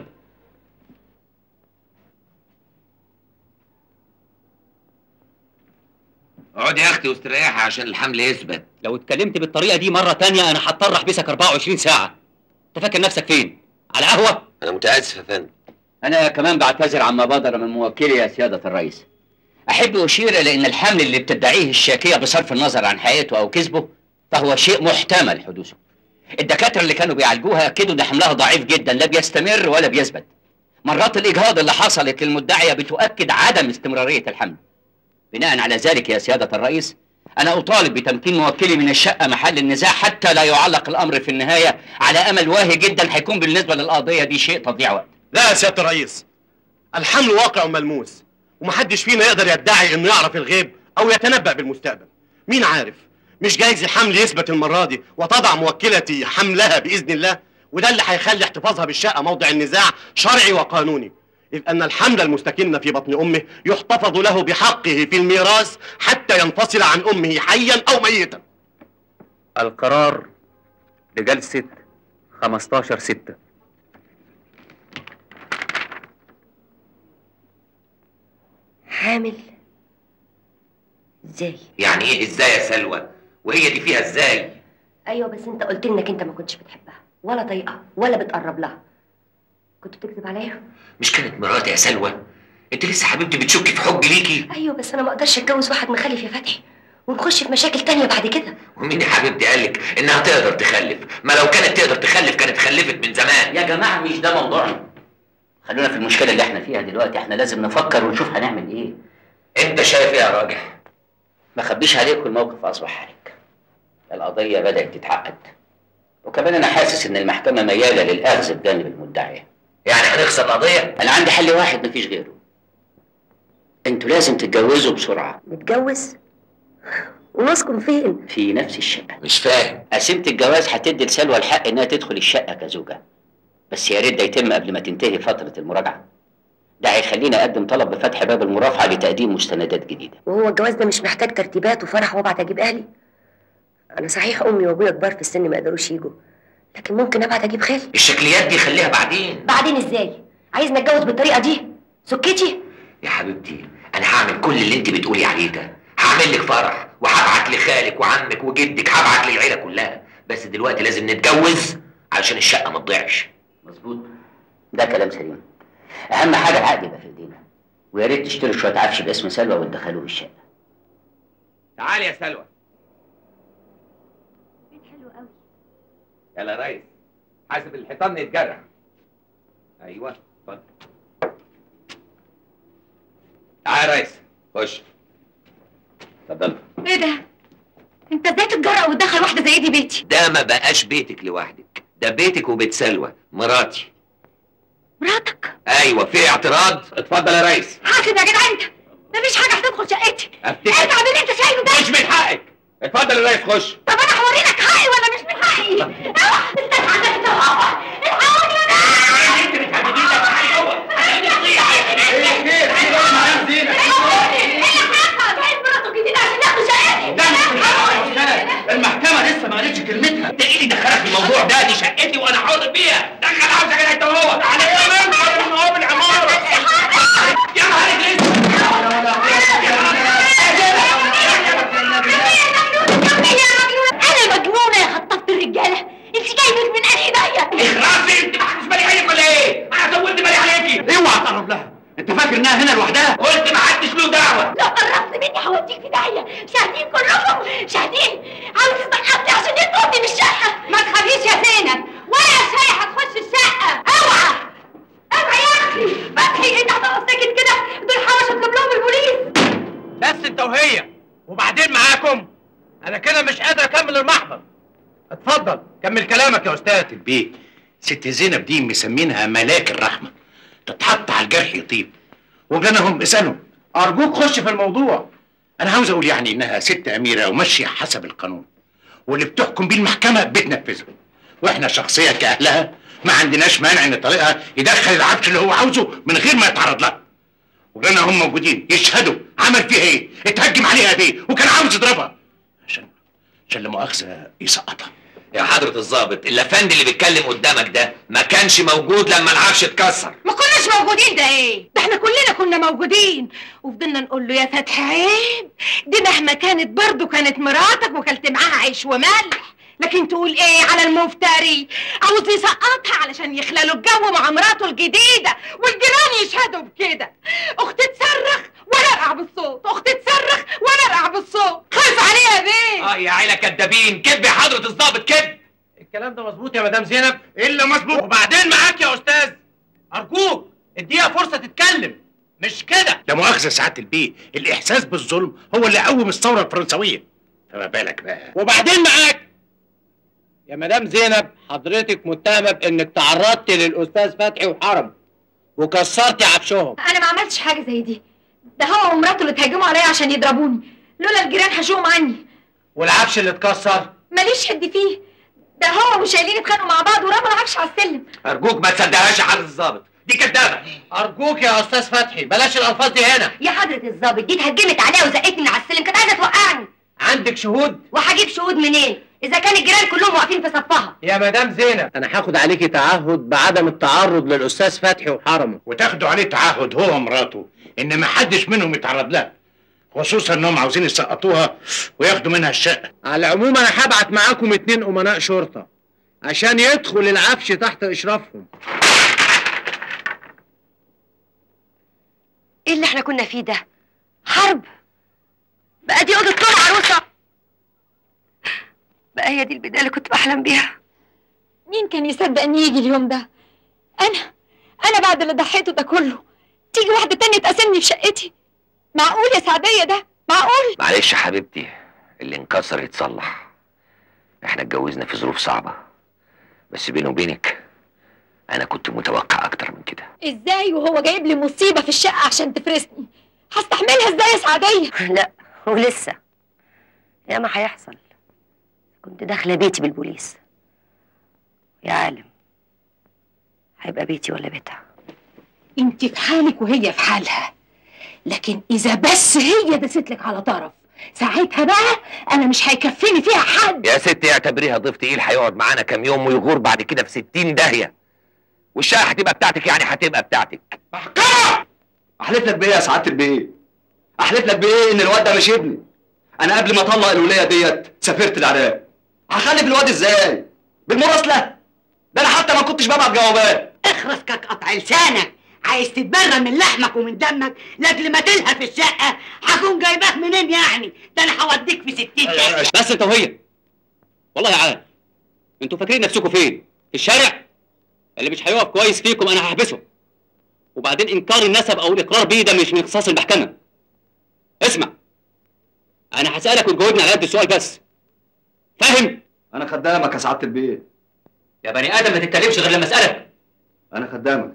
اقعدي يا اختي واستريحي عشان الحمل يثبت لو اتكلمت بالطريقة دي مرة تانية أنا هضطر أحبسك 24 ساعة أنت فاكر نفسك فين؟ على قهوة؟ انا متاسف يا فندم أنا كمان بعتذر عما بدر من موكلي يا سيادة الرئيس أحب أشير إلى أن الحمل اللي بتدعيه الشاكية بصرف النظر عن حقيقته أو كذبه فهو شيء محتمل حدوثه الدكاترة اللي كانوا بيعالجوها أكدوا إن حملها ضعيف جدا لا بيستمر ولا بيثبت مرات الإجهاض اللي حصلت للمدعية بتؤكد عدم استمرارية الحمل بناء على ذلك يا سيادة الرئيس أنا أطالب بتمكين موكلي من الشقة محل النزاع حتى لا يعلق الأمر في النهاية على أمل واهي جدا هيكون بالنسبة للقضية دي شيء تضييع وقت لا يا سياده الرئيس الحمل واقع وملموس ومحدش فينا يقدر يدعي انه يعرف الغيب او يتنبأ بالمستقبل مين عارف مش جايز الحمل يثبت المره دي وتضع موكلتي حملها باذن الله وده اللي هيخلي احتفاظها بالشقه موضع النزاع شرعي وقانوني إذ أن الحمل المستكن في بطن أمه يحتفظ له بحقه في الميراث حتى ينفصل عن أمه حيا أو ميتا القرار لجلسة 15 ستة حامل ازاي يعني ايه ازاي يا سلوى وهي دي فيها ازاي ايوه بس انت قلت لي انك انت ما كنتش بتحبها ولا طايقها ولا بتقرب لها كنت بتكذب عليا مش كانت مراتي يا سلوى انت لسه حبيبتي بتشكي في حب ليكي ايوه بس انا ما اقدرش اتجوز واحد مخلف يا فتحي ونخش في مشاكل تانية بعد كده ومين يا حبيبتي قالك انها تقدر تخلف ما لو كانت تقدر تخلف كانت خلفت من زمان يا جماعه مش ده موضوعنا خلونا في المشكله اللي احنا فيها دلوقتي احنا لازم نفكر ونشوف هنعمل ايه انت شايف ايه يا راجل ما خبيش عليكم الموقف اصبح حرج القضيه بدات تتعقد وكمان انا حاسس ان المحكمه مياله للاخذ بجانب المدعيه يعني هنخسر القضيه انا عندي حل واحد مفيش غيره انتوا لازم تتجوزوا بسرعه نتجوز ونسكن فين في نفس الشقه مش فاهم قسيمه الجواز هتدي لسلوى الحق انها تدخل الشقه كزوجه بس يا ريت ده يتم قبل ما تنتهي فتره المراجعه ده هيخليني اقدم طلب بفتح باب المرافعه لتقديم مستندات جديده وهو الجواز ده مش محتاج ترتيبات وفرح وابعت اجيب اهلي انا صحيح امي وابويا كبار في السن ما يقدروش يجوا لكن ممكن ابعت اجيب خالي الشكليات دي خليها بعدين بعدين ازاي عايز نتجوز بالطريقه دي سكتي يا حبيبتي انا هعمل كل اللي انت بتقولي عليه ده هعمل لك فرح وهبعت لخالك وعمك وجدك هبعت للعيله كلها بس دلوقتي لازم نتجوز علشان الشقه ما تضيعش مظبوط ده كلام سليم اهم حاجه العقد يبقى في ايدينا ويا ريت تشتروا شويه عفش باسم سلوى وتدخلوه الشقه تعالي يا سلوى حلو قوي يلا يا ريس حاسب الحيطان يتجرح ايوه اتفضل تعالى يا ريس خش اتفضل ايه ده؟ انت ازاي تتجرأ وتدخل واحده زي دي بيتي؟ ده ما بقاش بيتك لوحدك ده بيتك وبيت سلوى مراتي مراتك؟ ايوه في اعتراض اتفضل يا ريس حاسب يا جدع انت مفيش حاجه هتدخل شقتي افتكر ارجع باللي انت شايله ده مش من حقك اتفضل يا ريس خش طب انا هوري لك حقي ولا مش من حقي؟ اوعى استنى عندك انت وهو الحقوني يا ناس انت بتهدديني لك تعالي جوه هتخليني تضيع ايه خير؟ ايه اللي حصل؟ جايب مراته الجديده عشان ياخدوا شقتي المحكمة لسه ما قالتش كلمتها انت ايه اللي دخلك في الموضوع ده دي شقتي وانا حاضر فيها دخل عاوزك انت وهو على ايه منكر من هو بالعمارة يا نهارك انا مجنونه يا خطافه الرجاله انت جايبك من انهي ضيق اخرسي انت محدش بالي عليك ولا ايه؟ انا زودت بالي عليكي اوعى تقرب لها انت فاكر انها هنا لوحدها قلت ما حدش له دعوه لو قربت مني هوديك في داهيه شاهدين كلكم شاهدين عاوز تسقطني عشان يطردني من الشقه ما تخافيش يا زينب ولا شيء هتخش الشقه اوعى اوعى يا اختي فتحي انت هتقف ساكت كده دول حوش اطلب لهم البوليس بس انت وهي وبعدين معاكم انا كده مش قادر اكمل المحضر اتفضل كمل كلامك يا استاذ البيه ست زينب دي مسمينها ملاك الرحمة تتحط على الجرح يطيب وجنهم اسألهم أرجوك خش في الموضوع أنا عاوز أقول يعني إنها ست أميرة وماشية حسب القانون واللي بتحكم بيه المحكمة بتنفذه وإحنا شخصية كأهلها ما عندناش مانع إن طريقها يدخل العفش اللي هو عاوزه من غير ما يتعرض لها وجانا هم موجودين يشهدوا عمل فيها إيه اتهجم عليها بإيه وكان عاوز يضربها عشان عشان لا مؤاخذة يسقطها يا حضرة الضابط الافندي اللي بيتكلم قدامك ده ما كانش موجود لما العفش اتكسر ما كناش موجودين ده ايه؟ ده احنا كلنا كنا موجودين وفضلنا نقول له يا فتحي عيب دي مهما كانت برضه كانت مراتك وكلت معاها عيش وملح لكن تقول ايه على المفتري عاوز يسقطها علشان يخللوا الجو مع مراته الجديدة والجيران يشهدوا بكده اختي تصرخ وانا ارقع بالصوت اختي تصرخ وانا ارقع بالصوت خايف عليها يا بيه اه يا عيلة كدابين كذب يا حضرة الضابط كذب الكلام ده مظبوط يا مدام زينب الا مظبوط وبعدين معاك يا استاذ ارجوك اديها فرصه تتكلم مش كده لا مؤاخذة سعادة البيه الإحساس بالظلم هو اللي قوم الثورة الفرنسوية فما بالك بقى وبعدين معاك يا مدام زينب حضرتك متهمه بانك تعرضتي للاستاذ فتحي وحرم وكسرتي عفشهم انا ما عملتش حاجه زي دي ده هو ومراته اللي اتهجموا عليا عشان يضربوني لولا الجيران هشوهم عني والعفش اللي اتكسر ماليش حد فيه ده هو وشايلين اتخانقوا مع بعض ورموا العفش على السلم ارجوك ما تصدقهاش يا حضرة الضابط دي كدابه ارجوك يا استاذ فتحي بلاش الالفاظ دي هنا يا حضرة الظابط دي اتهجمت عليا وزقتني من على السلم كانت عايزة توقعني عندك شهود وهجيب شهود منين؟ إذا كان الجيران كلهم واقفين في صفها يا مدام زينب انا هاخد عليكي تعهد بعدم التعرض للاستاذ فتحي وحرمه وتاخدوا عليه تعهد هو ومراته ان ما حدش منهم يتعرض لها خصوصا انهم عاوزين يسقطوها وياخدوا منها الشقه على العموم انا هبعت معاكم اتنين امناء شرطه عشان يدخل العفش تحت اشرافهم إيه اللي إحنا كنا فيه ده؟ حرب بقى دي أوضة طول عروسة بقى هي دي البداية اللي كنت بحلم بيها مين كان يصدق ان يجي اليوم ده انا انا بعد اللي ضحيته ده كله تيجي واحده تانية تقاسمني في شقتي معقول يا سعديه ده معقول معلش يا حبيبتي اللي انكسر يتصلح احنا اتجوزنا في ظروف صعبة بس بيني وبينك انا كنت متوقع اكتر من كده ازاي وهو جايب لي مصيبه في الشقه عشان تفرسني هستحملها ازاي يا سعديه لا ولسه يا ما هيحصل كنت داخلة بيتي بالبوليس يا عالم هيبقى بيتي ولا بيتها انت في حالك وهي في حالها لكن اذا بس هي دست لك على طرف ساعتها بقى انا مش هيكفيني فيها حد يا ستي اعتبريها ضيف تقيل هيقعد معانا كام يوم ويغور بعد كده في ستين داهية والشقة هتبقى بتاعتك يعني هتبقى بتاعتك احلف لك بايه يا سعاده البيه احلف لك بايه ان الواد ده مش ابني انا قبل ما اطلق الوليه ديت سافرت العراق هخلف الواد ازاي بالمراسله ده انا حتى ما كنتش ببعت جوابات اخرس كك قطع لسانك عايز تتبرى من لحمك ومن دمك لاجل ما تلهى في الشقه هكون جايباك منين يعني ده انا هوديك في ستين داهية. بس انت وهي والله يا عال انتوا فاكرين نفسكم فين؟ في الشارع؟ اللي مش هيقف كويس فيكم انا هحبسه وبعدين انكار النسب او الاقرار بيه ده مش من اختصاص المحكمه اسمع انا هسالك وتجاوبني على قد السؤال بس فاهم؟ انا خدامك يا سعاده البيه يا بني ادم ما تتكلمش غير لما اسالك انا خدامك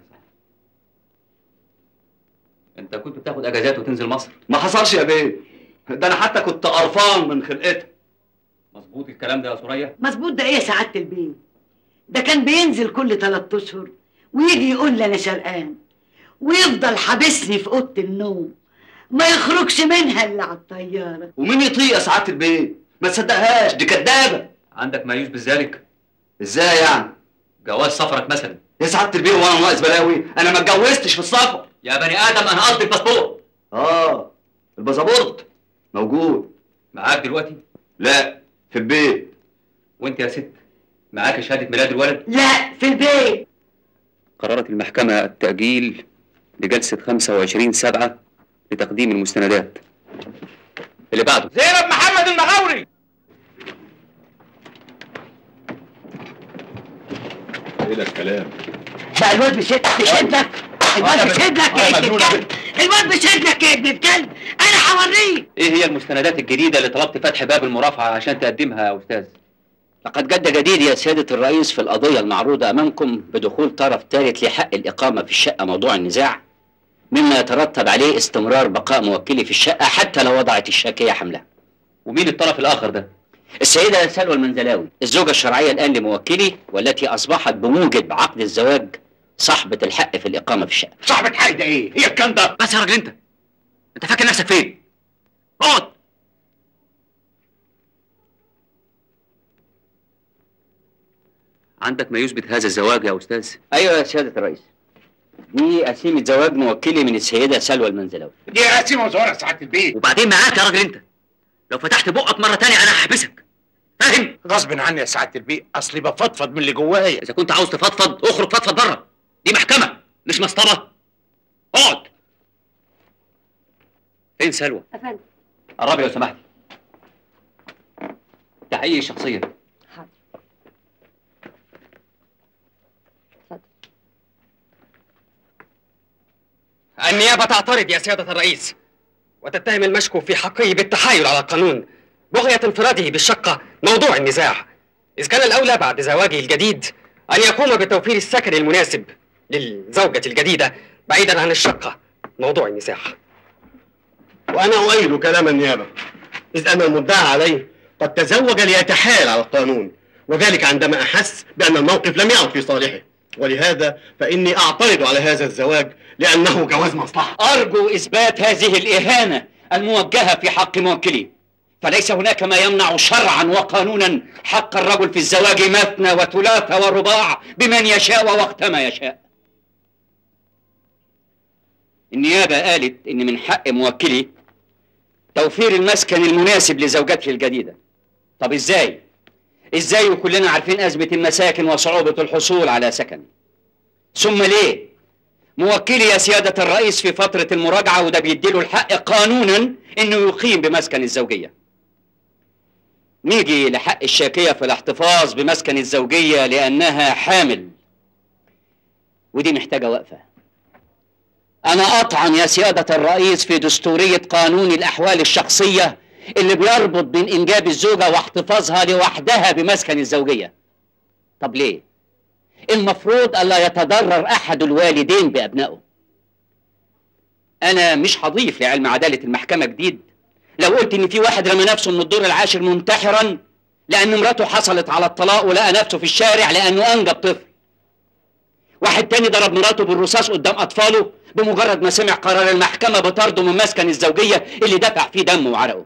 انت كنت بتاخد اجازات وتنزل مصر ما حصلش يا بيه ده انا حتى كنت قرفان من خلقتها مظبوط الكلام ده يا سوريا مظبوط ده ايه يا سعاده البيه ده كان بينزل كل ثلاث اشهر ويجي يقول لي انا شرقان ويفضل حابسني في اوضه النوم ما يخرجش منها الا على الطياره ومين يطيق يا سعاده البيه ما تصدقهاش دي كدابه عندك ما يشبه ذلك ازاي يعني جواز سفرك مثلا يا سعاده البيه وانا ناقص بلاوي انا ما اتجوزتش في السفر يا بني ادم انا قصدي الباسبور اه الباسبورت موجود معاك دلوقتي لا في البيت وانت يا ست معاك شهاده ميلاد الولد لا في البيت قررت المحكمة التأجيل لجلسة 25 سبعة لتقديم المستندات اللي بعده زينب محمد المغاوري ايه ده الكلام بقى الواد بشد بشدك الواد بشدك يا ابن الكلب الواد بشدك يا ابن الكلب انا هوريك ايه هي المستندات الجديدة اللي طلبت فتح باب المرافعة عشان تقدمها يا أستاذ؟ لقد جد جديد يا سيادة الرئيس في القضية المعروضة أمامكم بدخول طرف ثالث لحق الإقامة في الشقة موضوع النزاع مما يترتب عليه استمرار بقاء موكلي في الشقة حتى لو وضعت الشاكية حملها ومين الطرف الآخر ده؟ السيدة سلوى المنزلاوي الزوجة الشرعية الآن لموكلي والتي أصبحت بموجب عقد الزواج صاحبة الحق في الإقامة في الشقة صاحبة حق ده ايه؟ هي الكلام ده بس يا راجل أنت أنت فاكر نفسك فين؟ اقعد عندك ما يثبت هذا الزواج يا أستاذ؟ أيوة يا سيادة الرئيس دي قسيمة زواج موكلي من السيدة سلوى المنزلاوي دي قسيمة وزوارة سعادة البيت وبعدين معاك يا راجل أنت لو فتحت بقك مرة تانية أنا هحبسك فاهم؟ غصب عني يا سعادة البيت أصلي بفضفض من اللي جوايا إذا كنت عاوز تفضفض اخرج فضفض بره دي محكمة مش مسطرة اقعد فين سلوى؟ أفندم قربي لو سمحتي تحقيقي شخصيا حاضر النيابة تعترض يا سيادة الرئيس وتتهم المشكو في حقه بالتحايل على القانون بغية انفراده بالشقة موضوع النزاع إذ كان الأولى بعد زواجه الجديد أن يقوم بتوفير السكن المناسب للزوجة الجديدة بعيدا عن الشقة موضوع النزاع وأنا أؤيد كلام النيابة إذ أن المدعى عليه قد تزوج ليتحايل على القانون وذلك عندما أحس بأن الموقف لم يعد في صالحه ولهذا فإني أعترض على هذا الزواج لأنه جواز مصلحة أرجو إثبات هذه الإهانة الموجهة في حق موكلي فليس هناك ما يمنع شرعا وقانونا حق الرجل في الزواج مثنى وثلاث ورباع بمن يشاء ووقت ما يشاء النيابة قالت إن من حق موكلي توفير المسكن المناسب لزوجته الجديدة طب إزاي؟ إزاي وكلنا عارفين أزمة المساكن وصعوبة الحصول على سكن ثم ليه؟ موكلي يا سيادة الرئيس في فترة المراجعة وده بيديله الحق قانونا إنه يقيم بمسكن الزوجية نيجي لحق الشاكية في الاحتفاظ بمسكن الزوجية لأنها حامل ودي محتاجة وقفة أنا أطعن يا سيادة الرئيس في دستورية قانون الأحوال الشخصية اللي بيربط بين إنجاب الزوجة واحتفاظها لوحدها بمسكن الزوجية طب ليه؟ المفروض ألا يتضرر أحد الوالدين بأبنائه أنا مش هضيف لعلم عدالة المحكمة جديد لو قلت إن في واحد رمى نفسه من الدور العاشر منتحرا لأن مراته حصلت على الطلاق ولقى نفسه في الشارع لأنه أنجب طفل واحد تاني ضرب مراته بالرصاص قدام أطفاله بمجرد ما سمع قرار المحكمة بطرده من مسكن الزوجية اللي دفع فيه دمه وعرقه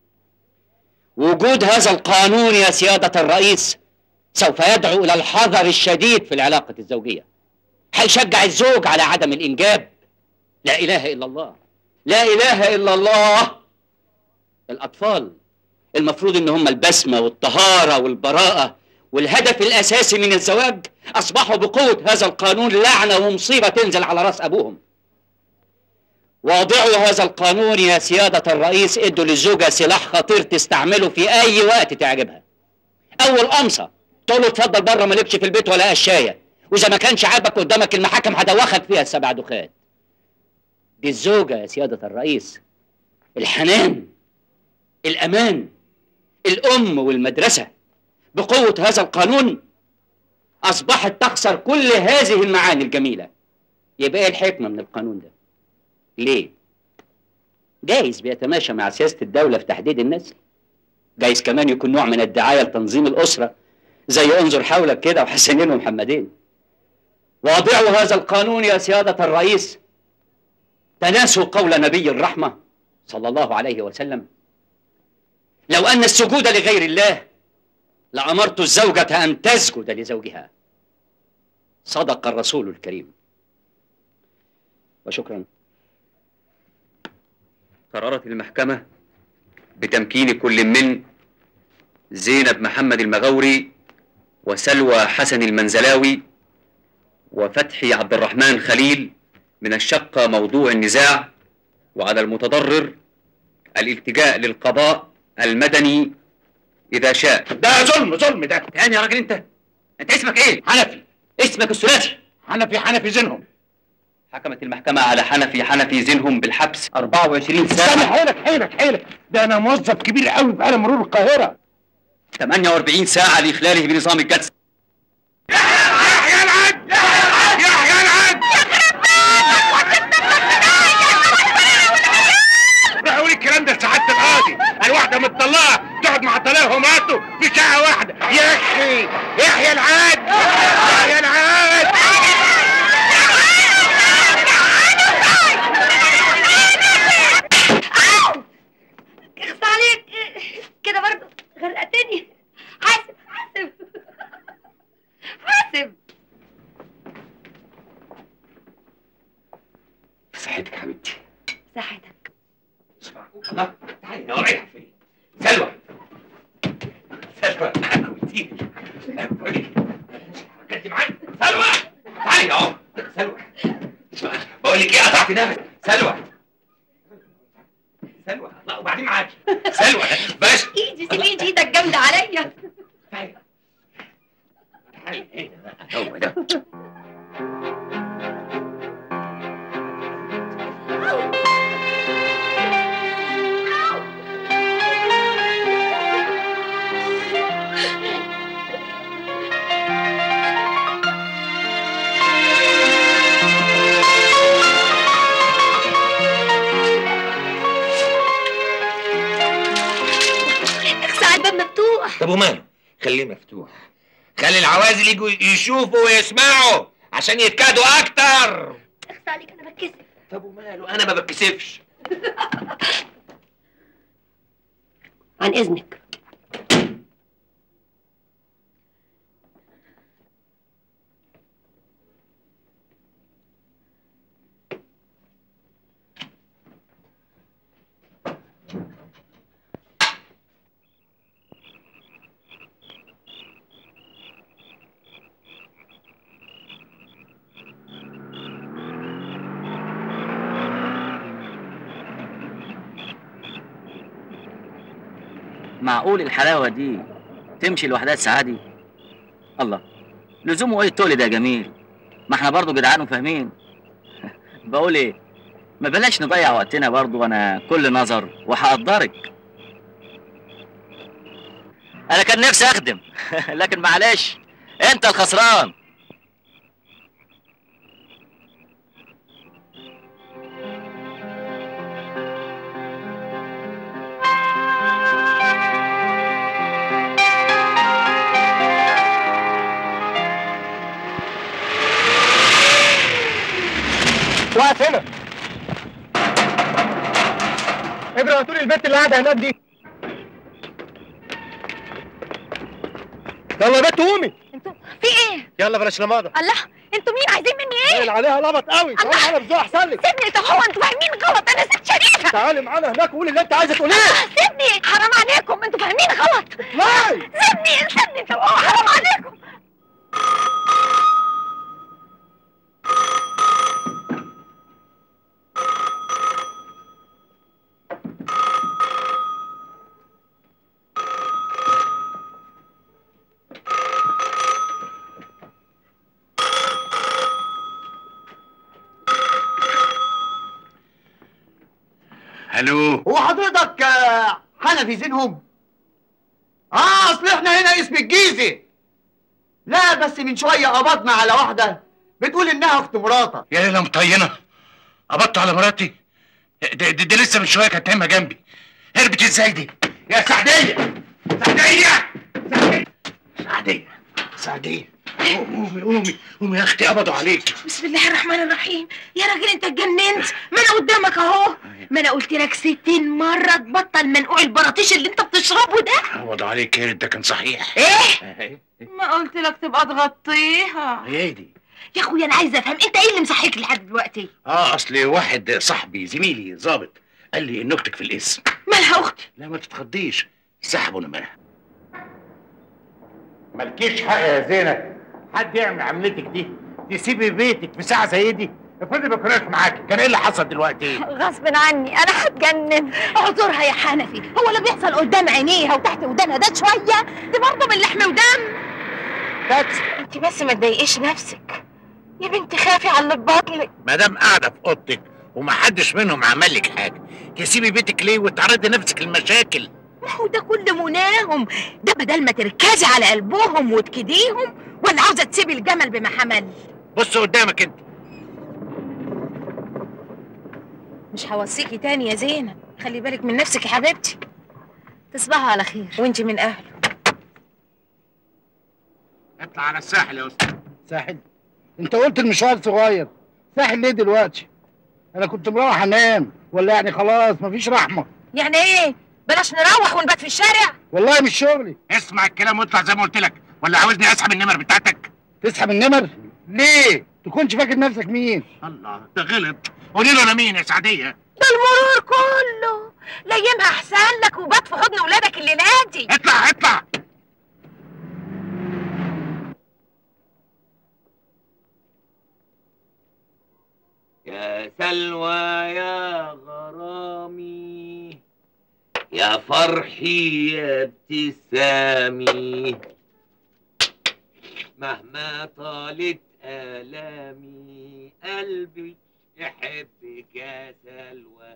وجود هذا القانون يا سيادة الرئيس سوف يدعو إلى الحذر الشديد في العلاقة الزوجية هيشجع الزوج على عدم الإنجاب لا إله إلا الله لا إله إلا الله الأطفال المفروض إن هم البسمة والطهارة والبراءة والهدف الأساسي من الزواج أصبحوا بقوة هذا القانون لعنة ومصيبة تنزل على رأس أبوهم واضعوا هذا القانون يا سيادة الرئيس ادوا للزوجة سلاح خطير تستعمله في أي وقت تعجبها أول قمصة تقول له اتفضل بره مالكش في البيت ولا قشاية وإذا ما كانش عاجبك قدامك المحاكم هدوخك فيها السبع دخات دي الزوجة يا سيادة الرئيس الحنان الأمان الأم والمدرسة بقوة هذا القانون أصبحت تخسر كل هذه المعاني الجميلة يبقى إيه الحكمة من القانون ده؟ ليه؟ جايز بيتماشى مع سياسة الدولة في تحديد النسل جايز كمان يكون نوع من الدعاية لتنظيم الأسرة زي انظر حولك كده وحسنين ومحمدين واضعوا هذا القانون يا سيادة الرئيس تناسوا قول نبي الرحمة صلى الله عليه وسلم لو أن السجود لغير الله لأمرت الزوجة أن تسجد لزوجها صدق الرسول الكريم وشكرا قررت المحكمة بتمكين كل من زينب محمد المغوري وسلوى حسن المنزلاوي وفتحي عبد الرحمن خليل من الشقة موضوع النزاع وعلى المتضرر الالتجاء للقضاء المدني إذا شاء ده ظلم ظلم ده تاني يا راجل أنت أنت اسمك إيه؟ حنفي اسمك الثلاثي حنفي حنفي زينهم حكمت المحكمة على حنفي حنفي زينهم بالحبس 24 استنى ساعة حيلك حيلك حيلك ده انا موظف كبير قوي في قلم مرور القاهره 48 ساعة لإخلاله بنظام الجلسة روح قول الكلام ده لسعاده القاضي الواحده متطلقه تقعد مع طليقها ومراته في شقه واحده يا اخي يحيى العاد يحيى العاد اخص عليك كده برضه غرقتني حاسب حاسب حاسب صحتك يا حبيبتي صحتك الله تعالي انا رايح فين سلوى سلوى قوتيني ركزتي معايا سلوى تعالي اهو سلوى بقول لك ايه قطعت نفسي سلوى سلوى الله وبعدين معاكي سلوى باش ايدي سيب ايدي ايدك جامده عليا تعالي هنا بقى هو ده اخص على الباب مفتوح طب وماله خليه مفتوح خلي العوازل يجوا يشوفوا ويسمعوا عشان يتكادوا اكتر اخس عليك انا بتكسف طب وماله انا ما بتكسفش عن اذنك معقول الحلاوة دي تمشي لوحدها سعادي الله لزومه ايه التقل ده يا جميل ما احنا برضه جدعان وفاهمين بقول ايه ما بلاش نضيع وقتنا برضه وانا كل نظر وهقدرك انا كان نفسي اخدم لكن معلش انت الخسران واقف هنا ابرة هاتولي البت اللي قاعدة هناك دي يلا يا بت قومي في ايه؟ يلا بلاش لماضة الله انتوا مين عايزين مني ايه؟ باين عليها لبط قوي تعالي معانا بذوق احسن لك سيبني انت هو انتوا فاهمين غلط انا ست شريفه تعالي معانا هناك وقولي اللي انت عايزه تقوليه سيبني حرام عليكم انتوا فاهمين غلط اطلعي سيبني سيبني انت هو حرام عليكم الو هو حضرتك آه، حنفي زينهم اه اصل احنا هنا اسم الجيزه لا بس من شويه قبضنا على واحده بتقول انها اخت مراتك يا ليلة مطينة قبضت على مراتي دي, دي, دي لسه من شوية كانت نايمة جنبي هربت ازاي دي؟ يا سعدية سعدية سعدية سعدية سعدية قومي قومي قومي يا اختي قبضوا عليك بسم الله الرحمن الرحيم يا راجل انت اتجننت ما انا قدامك اهو ما انا قلت لك ستين مره تبطل منقوع البراطيش اللي انت بتشربه ده قبضوا عليك يا ريت ده كان صحيح ايه ما قلت لك تبقى تغطيها هي دي يا اخويا انا عايزه افهم انت ايه اللي مصحيك لحد دلوقتي اه اصل واحد صاحبي زميلي ظابط قال لي ان اختك في الاسم مالها اختي لا ما تتخضيش سحبوا نمرها مالكيش حق يا زينب حد يعمل عملتك دي تسيبي بيتك في ساعه زي دي افرضي ما كناش معاكي كان ايه اللي حصل دلوقتي غصب عني انا هتجنن اعذرها يا حنفي هو اللي بيحصل قدام عينيها وتحت ودانها ده شويه دي برضه من لحم ودم تاكسي انت بس ما تضايقيش نفسك يا بنتي خافي على اللي في بطنك ما دام قاعده في اوضتك ومحدش منهم عمل لك حاجه تسيبي بيتك ليه وتعرضي نفسك للمشاكل ما هو ده كل مناهم ده بدل ما تركزي على قلبهم وتكديهم ولا عاوزه تسيبي الجمل بما حمل بص قدامك انت مش هوصيكي تاني يا زينب خلي بالك من نفسك يا حبيبتي تصبحوا على خير وانت من اهله اطلع على الساحل يا استاذ ساحل انت قلت المشوار صغير ساحل ليه دلوقتي انا كنت مروح انام ولا يعني خلاص مفيش رحمه يعني ايه بلاش نروح ونبات في الشارع والله مش شغلي اسمع الكلام واطلع زي ما قلت لك ولا عاوزني اسحب النمر بتاعتك تسحب النمر ليه تكونش فاكر نفسك مين الله ده غلط قولي له انا مين يا سعديه ده المرور كله لايمها احسن لك وبات في حضن ولادك الليله دي اطلع اطلع يا سلوى يا غرامي يا فرحي يا ابتسامي مهما طالت آلامي قلبي يحبك يا سلوى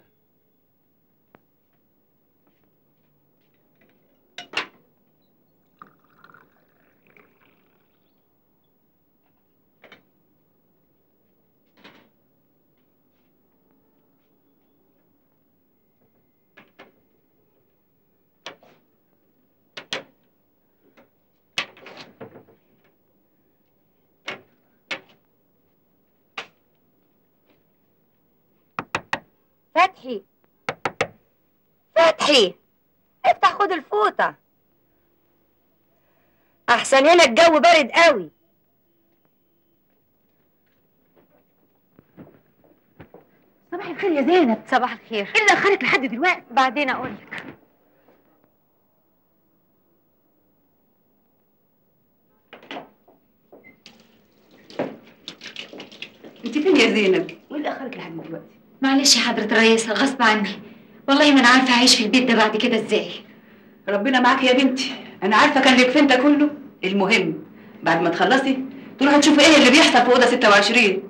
فتحي فتحي افتح خد الفوطة أحسن هنا الجو بارد قوي صباح الخير يا زينب صباح الخير ايه اللي اخرك لحد دلوقتي بعدين اقول لك انت فين يا زينب وايه اللي اخرك لحد دلوقتي معلش يا حضرة الرئيس غصب عني والله ما انا عارفة اعيش في البيت ده بعد كده ازاي ربنا معاك يا بنتي انا عارفه كان لك فين ده كله المهم بعد ما تخلصي تروحي تشوفي ايه اللي بيحصل في اوضه 26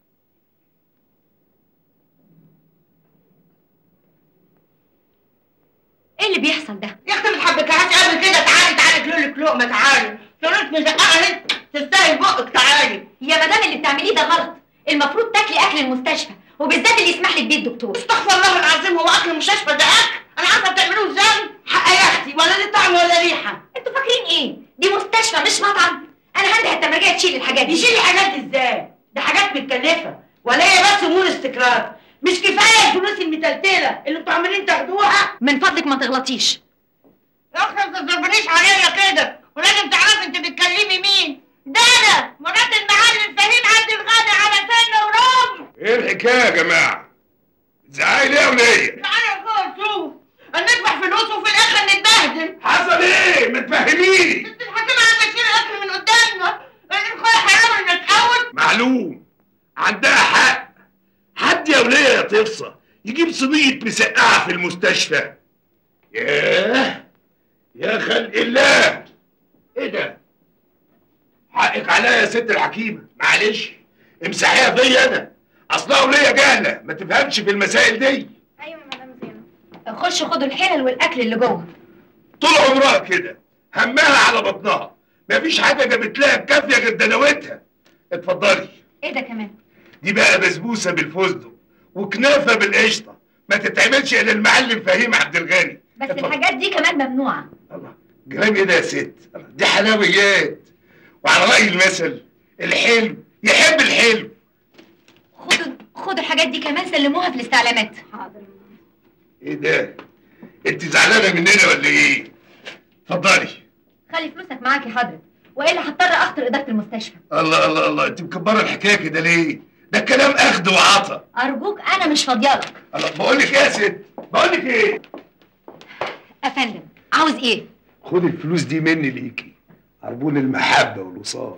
ايه اللي بيحصل ده يا اختي ما تحبكهاش قوي كده تعالي تعالي كلوا لك لقمه تعالي شرطني زقها اهي تستاهل بقك تعالي يا مدام اللي بتعمليه ده غلط المفروض تاكلي اكل المستشفى وبالذات اللي يسمح لك بيه الدكتور استغفر الله العظيم هو اكل المستشفى ده اكل انا عارفه بتعملوه ازاي حق يا اختي ولا ليه طعم ولا ريحه انتوا فاكرين ايه دي مستشفى مش مطعم انا هندي التمرجيه تشيل الحاجات دي يشيل الحاجات دي ازاي ده حاجات متكلفه ولا هي بس امور استقرار مش كفايه الفلوس المتلتله اللي انتوا عمالين تاخدوها من فضلك ما تغلطيش يا اختي ما تضربنيش عليا كده ولازم تعرفي انت بتكلمي مين ده انا مرات المعلم فهيم عبد الغني على سن ورم ايه الحكايه يا جماعه؟ زعاي ليه يا وليه؟ تعالى جوه شوف ندفع فلوس وفي الاخر نتبهدل حصل ايه؟ ما تفهميني الحكومه عم تشيل الاكل من قدامنا الخير حرام ان نتحول معلوم عندها حق حد يا وليه يا طفصه يجيب صينيه مسقعه في المستشفى ياه يا خلق الله ايه ده؟ حقك عليا يا ست الحكيمه معلش امسحيها فيا انا اصلها وليه جهله ما تفهمش في المسائل دي خش خدوا الحلل والاكل اللي جوه طول عمرها كده همها على بطنها مفيش حاجه جابت لها كافيه غير دناوتها اتفضلي ايه ده كمان دي بقى بسبوسه بالفستق وكنافه بالقشطه ما تتعملش الا المعلم فهيم عبد الغني بس اتفضل. الحاجات دي كمان ممنوعه كلام ايه ده يا ست دي حلويات وعلى راي المثل الحلو يحب الحلو خدوا خدوا الحاجات دي كمان سلموها في الاستعلامات حاضر ايه ده انت زعلانه مننا ولا ايه اتفضلي خلي فلوسك معاك يا حضرتك والا هضطر اخطر اداره المستشفى الله الله الله انت مكبره الحكايه كده ليه ده كلام اخد وعطا ارجوك انا مش فاضيالك الله بقول لك ايه يا ست بقول لك ايه افندم عاوز ايه خد الفلوس دي مني ليكي عربون المحبه والوصال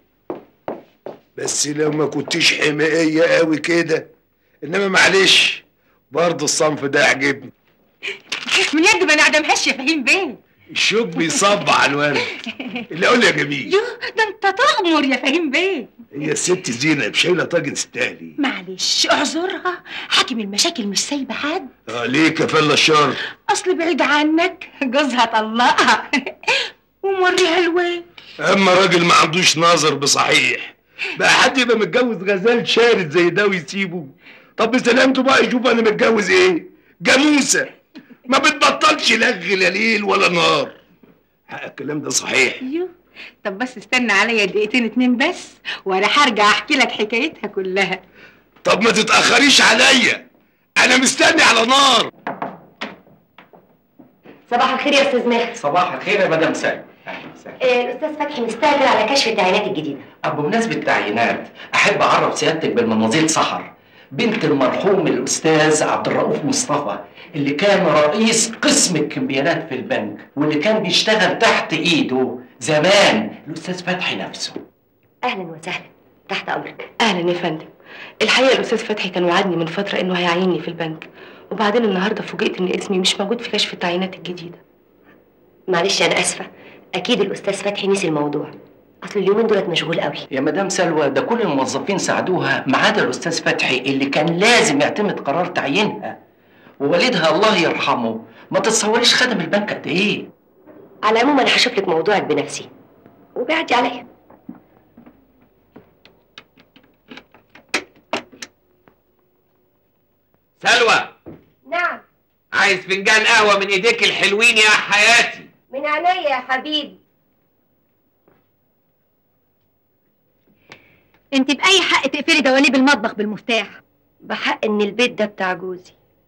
بس لو ما كنتيش حمائيه قوي كده انما معلش برضه الصنف ده عجبني من يد ما نعدمهاش يا فهيم بيه الشوك بيصب على الورد اللي اقول يا جميل يو ده انت تأمر يا فهيم بيه هي الست زينب شايله طاجن ستاهلي معلش اعذرها حاكم المشاكل مش سايبه حد اه ليه كفل الشر اصل بعيد عنك جوزها طلقها وموريها الوين اما راجل ما عندوش نظر بصحيح بقى حد يبقى متجوز غزال شارد زي ده ويسيبه طب بسلامته بقى يشوف انا متجوز ايه جاموسه ما بتبطلش لغ لا ليل ولا نهار حق الكلام ده صحيح يو طب بس استنى عليا دقيقتين اتنين بس وانا هرجع احكي لك حكايتها كلها طب ما تتاخريش عليا انا مستني على نار صباح الخير يا استاذ ماهر صباح الخير يا مدام سامي آه، الاستاذ فتحي مستعجل على كشف التعيينات الجديده أب بمناسبة التعيينات أحب أعرف سيادتك بالمناظير سحر بنت المرحوم الأستاذ عبد الرؤوف مصطفى اللي كان رئيس قسم الكمبيالات في البنك واللي كان بيشتغل تحت إيده زمان الأستاذ فتحي نفسه اهلا وسهلا تحت امرك اهلا يا فندم الحقيقه الاستاذ فتحي كان وعدني من فتره انه هيعيني في البنك وبعدين النهارده فوجئت ان اسمي مش موجود في كشف التعيينات الجديده معلش انا اسفه اكيد الاستاذ فتحي نسي الموضوع اصل اليومين دولت مشغول قوي يا مدام سلوى ده كل الموظفين ساعدوها ما عدا الأستاذ فتحي اللي كان لازم يعتمد قرار تعيينها ووالدها الله يرحمه ما تتصوريش خدم البنك قد إيه على العموم انا هشوف لك موضوعك بنفسي وبيعدي عليا سلوى نعم عايز فنجان قهوه من ايديك الحلوين يا حياتي من عينيا يا حبيبي انت باي حق تقفلي دواليب المطبخ بالمفتاح بحق ان البيت ده بتاع جوزي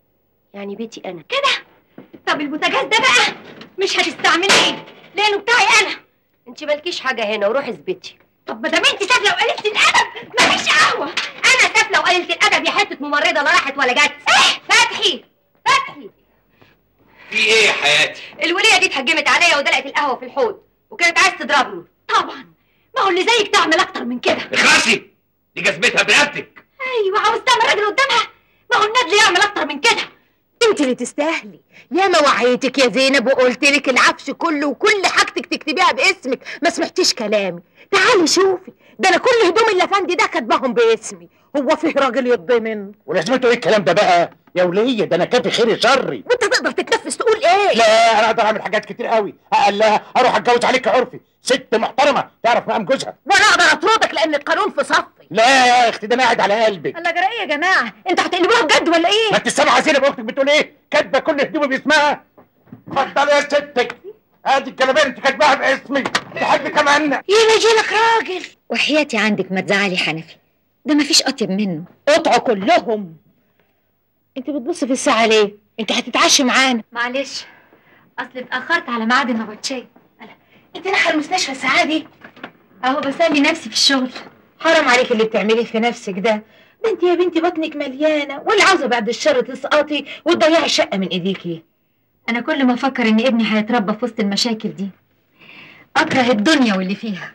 يعني بيتي انا كده طب البوتاجاز ده بقى مش هتستعمليه لانه بتاعي انا انت مالكيش حاجه هنا وروحي اثبتي طب ما دام انت سافله وقللت الادب مفيش قهوه انا سافله وقللت الادب يا حته ممرضه لا راحت ولا جت ايه فتحي فتحي في ايه يا حياتي الوليه دي اتهجمت عليا ودلقت القهوه في الحوض وكانت عايز تضربني طبعا ما هو اللي زيك تعمل اكتر من كده اخلصي دي جزمتها برقبتك ايوه عاوز تعمل راجل قدامها ما هو النجل يعمل اكتر من كده انت اللي تستاهلي يا ما وعيتك يا زينب وقلت لك العفش كله وكل حاجتك تكتبيها باسمك ما سمعتيش كلامي تعالي شوفي ده انا كل هدوم الافندي ده كاتباهم باسمي هو فيه راجل يتضمن ولازمته ايه الكلام ده بقى يا وليه ده انا كافي خيري شري وانت تقدر تتنفس تقول ايه لا انا اقدر اعمل حاجات كتير قوي اقلها اروح اتجوز عليك عرفي ست محترمه تعرف مقام جوزها وانا اقدر اطردك لان القانون في صفي لا يا اختي ده انا قاعد على قلبك انا جرى ايه يا جماعه انت هتقلبوها بجد ولا ايه ما انت سامعه زينب اختك بتقول ايه كاتبه كل هدومي باسمها اتفضلي يا ستك ادي الكلمات انت كاتباها باسمي تحب كمان يجي لك راجل وحياتي عندك ما تزعلي حنفي ده مفيش اطيب منه قطعوا كلهم انت بتبص في الساعه ليه انت هتتعشي معانا معلش اصل اتاخرت على ميعاد النبطشيه انت رايحه المستشفى الساعه دي اهو بسلي نفسي في الشغل حرام عليك اللي بتعمليه في نفسك ده ده انت يا بنتي بطنك مليانه ولا عاوزه بعد الشر تسقطي وتضيعي الشقه من ايديكي انا كل ما افكر ان ابني هيتربى في وسط المشاكل دي اكره الدنيا واللي فيها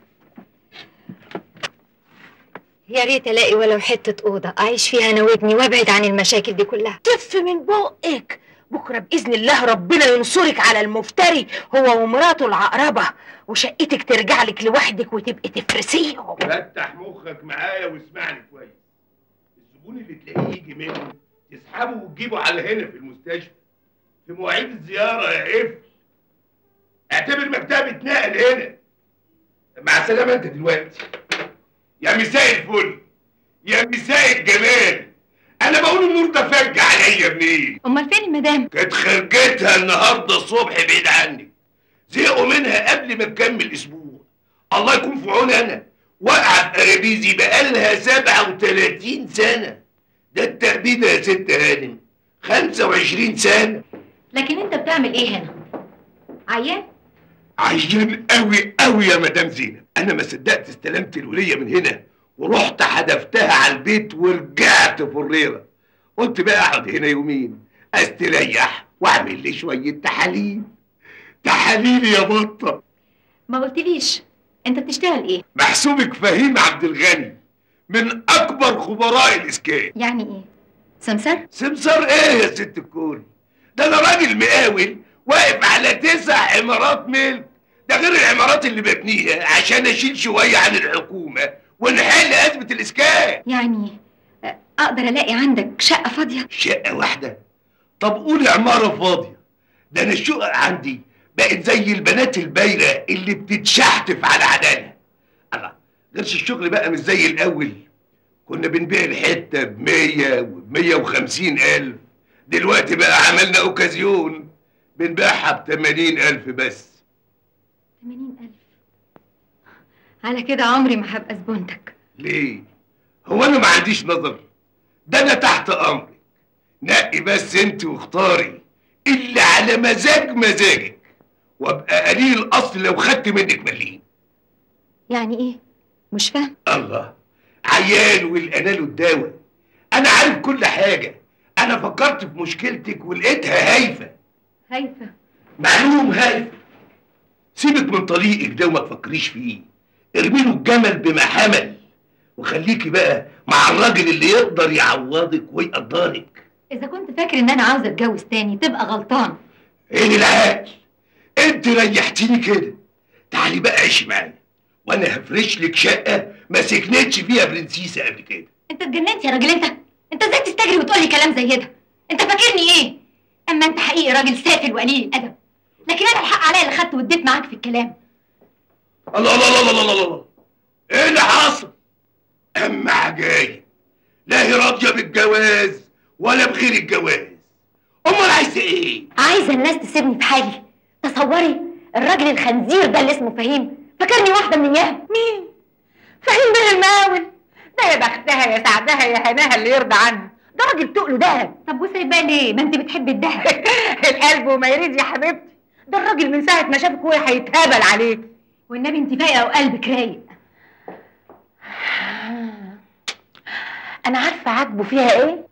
يا ريت الاقي ولو حته اوضه اعيش فيها انا وابني وابعد عن المشاكل دي كلها تف من بقك بكره باذن الله ربنا ينصرك على المفتري هو ومراته العقربه وشقتك ترجع لك لوحدك وتبقي تفرسيهم فتح مخك معايا واسمعني كويس الزبون اللي تلاقيه يجي منه تسحبه وتجيبه على هنا في المستشفى في مواعيد الزياره يا قفل اعتبر مكتبة نقل هنا مع السلامة انت دلوقتي يا مساء الفل يا مساء الجمال انا بقول النور ده فج عليا منين امال فين المدام كانت خرجتها النهارده الصبح بعيد عني زهقوا منها قبل ما تكمل اسبوع الله يكون في عوني انا واقعه في ارابيزي بقالها 37 سنه ده التأبيد يا ست هانم 25 سنه لكن انت بتعمل ايه هنا عيان عيان قوي قوي يا مدام زينب انا ما صدقت استلمت الوليه من هنا ورحت حدفتها على البيت ورجعت فريره قلت بقى اقعد هنا يومين استريح واعمل لي شويه تحاليل تحاليل يا بطه ما قلتليش انت بتشتغل ايه محسوبك فهيم عبد الغني من اكبر خبراء الاسكان يعني ايه سمسر سمسار ايه يا ست الكل ده انا راجل مقاول واقف على تسع عمارات ملك ده غير العمارات اللي ببنيها عشان اشيل شويه عن الحكومه ونحل ازمه الاسكان يعني آه، اقدر الاقي عندك شقه فاضيه شقه واحده طب قولي عماره فاضيه ده انا الشقق عندي بقت زي البنات البايره اللي بتتشحتف على عدالها الله غيرش الشغل بقى مش زي الاول كنا بنبيع الحته ب 100 وب 150 الف دلوقتي بقى عملنا اوكازيون بنبيعها ب 80 الف بس 80000 على كده عمري ما هبقى زبونتك ليه هو انا ما عنديش نظر ده انا تحت امرك نقي بس انت واختاري اللي على مزاج مزاجك وابقى قليل الاصل لو خدت منك مليم يعني ايه مش فاهم الله عيان والانال الدواء انا عارف كل حاجه انا فكرت في مشكلتك ولقيتها هايفه هايفه معلوم هايفه سيبك من طريقك ده وما تفكريش فيه ارمي له الجمل بما حمل وخليكي بقى مع الراجل اللي يقدر يعوضك ويقدرك اذا كنت فاكر ان انا عاوزه اتجوز تاني تبقى غلطان عين العقل انت ريحتيني كده تعالي بقى عيشي معايا وانا هفرش لك شقه ما سكنتش فيها برنسيسه قبل كده انت اتجننت يا راجل انت انت ازاي تستجري وتقولي كلام زي ده انت فاكرني ايه اما انت حقيقي راجل سافل وقليل الادب لكن انا الحق عليا اللي خدت واديت معاك في الكلام الله الله الله الله الله الله ايه اللي حصل؟ اما عجايب لا هي راضيه بالجواز ولا بغير الجواز امال عايزه ايه؟ عايزه الناس تسيبني في حالي تصوري الراجل الخنزير ده اللي اسمه فهيم فاكرني واحده من اياهم مين فهيم بيه المقاول ده يا بختها يا سعدها يا هناها اللي يرضى عنه ده راجل تقله دهب طب وسايباه ليه ما انت بتحبي الدهب القلب وما يريد يا حبيبتي ده الراجل من ساعه ما شافك وهو هيتهبل عليك والنبي انت فايقه وقلبك رايق انا عارفه عاجبه فيها ايه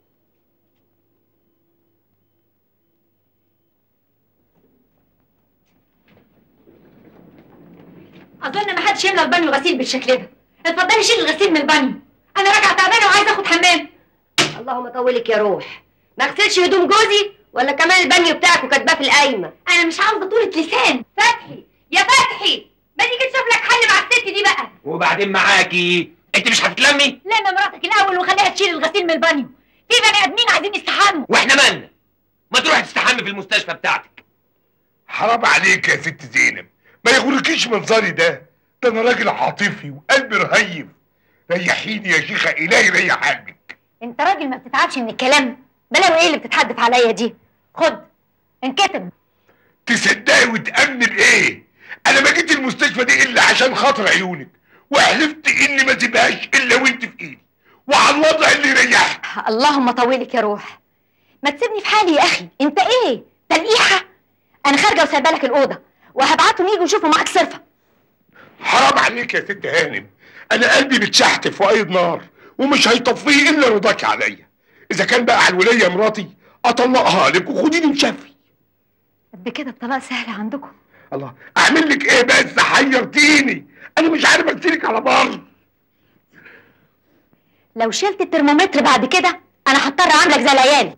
اظن ما حدش يملى البانيو غسيل بالشكل ده اتفضلي شيل الغسيل من البانيو انا راجعه تعبانه وعايزه اخد حمام اللهم طولك يا روح ما اغسلش هدوم جوزي ولا كمان البانيو بتاعك وكاتباه في القايمه انا مش عاوزه طولة لسان فتحي يا فتحي ما تيجي تشوف لك حل مع الست دي بقى وبعدين معاكي انت مش هتتلمي لم مراتك الاول وخليها تشيل الغسيل من البانيو في بني ادمين عايزين يستحموا واحنا مالنا ما تروح تستحمي في المستشفى بتاعتك حرام عليك يا ست زينب ما يغركيش منظري ده ده انا راجل عاطفي وقلبي رهيف ريحيني يا شيخه الهي ريح قلبك انت راجل ما بتتعبش من الكلام بلاوي ايه اللي بتتحدف عليا دي خد انكتب تصدقي وتامني بايه انا ما جيت المستشفى دي الا عشان خاطر عيونك وحلفت اني ما اسيبهاش الا وانت في ايدي وعلى الوضع اللي يريحك اللهم طولك يا روح ما تسيبني في حالي يا اخي انت ايه تلقيحه انا خارجه وسايبه لك الاوضه وهبعتهم يجوا يشوفوا معاك صرفه حرام عليك يا ست هانم انا قلبي بتشحتف وايد نار ومش هيطفيه الا رضاك عليا اذا كان بقى على الوليه مراتي اطلقها لك وخديني مشفي قد كده الطلاق سهل عندكم الله اعمل لك ايه بس حيرتيني انا مش عارف ارسلك على بر لو شلت الترمومتر بعد كده انا هضطر اعاملك زي العيال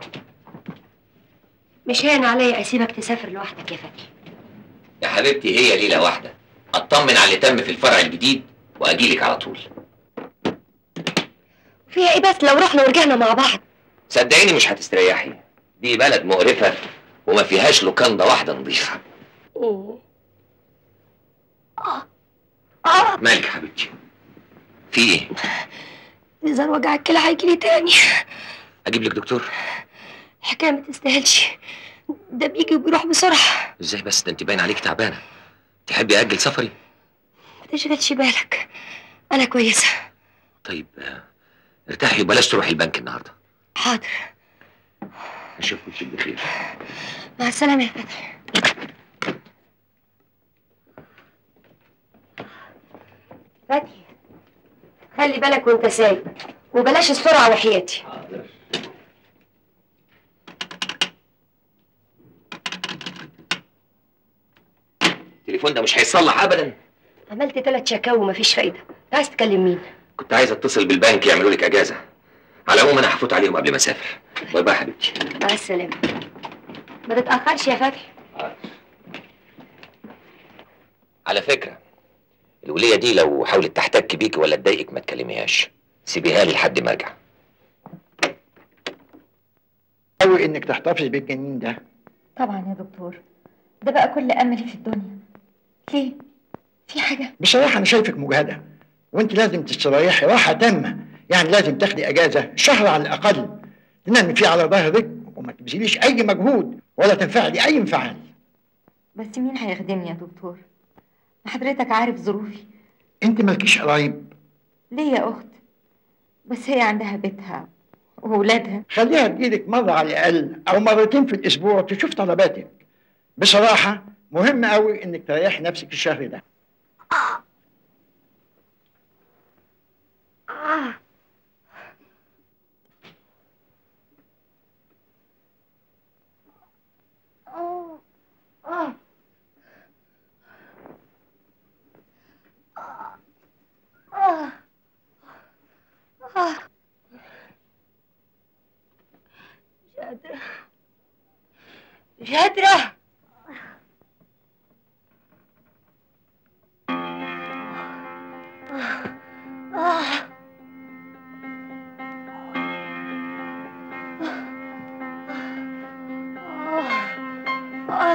مش هين عليا اسيبك تسافر لوحدك يا فتحي يا حبيبتي هي ليله واحده اطمن على اللي تم في الفرع الجديد واجيلك على طول فيها ايه بس لو رحنا ورجعنا مع بعض صدقيني مش هتستريحي دي بلد مقرفه وما فيهاش لوكاندا واحده نظيفه مالك يا حبيبتي في ايه نزار وجع الكلى هيجيلي تاني اجيب لك دكتور الحكايه ما تستاهلش ده بيجي وبيروح بسرعه ازاي بس ده انت باين عليك تعبانه تحبي اجل سفري ما تشغلش بالك انا كويسه طيب آه، ارتاحي وبلاش تروحي البنك النهارده حاضر اشوف وشك بخير مع السلامه يا فتحي فتحي خلي بالك وانت سايق وبلاش السرعه وحياتي التليفون ده مش هيصلح ابدا عملت ثلاث شكاوى ومفيش فايده عايز تكلم مين كنت عايز اتصل بالبنك يعملوا لك اجازه على العموم انا هفوت عليهم قبل ما اسافر باي باي يا حبيبتي مع السلامه ما تتاخرش يا فتحي على فكره الوليه دي لو حاولت تحتك بيكي ولا تضايقك ما تكلميهاش سيبيها لي لحد ما ارجع قوي انك تحتفظ بالجنين ده طبعا يا دكتور ده بقى كل املي في الدنيا ليه في حاجه بصراحه انا شايفك مجهده وانت لازم تستريحي راحه تامه يعني لازم تاخدي اجازه شهر على الاقل تنامي فيه على ظهرك وما تبذليش اي مجهود ولا تنفعلي اي انفعال بس مين هيخدمني يا دكتور ما حضرتك عارف ظروفي انت مالكيش قرايب ليه يا اخت بس هي عندها بيتها واولادها خليها تجيلك مره على الاقل او مرتين في الاسبوع تشوف طلباتك بصراحه مهم قوي انك تريحي نفسك الشهر ده مش قادرة مش قادرة آه. آه.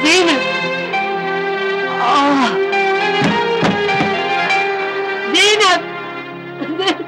زينب اه زينب زينب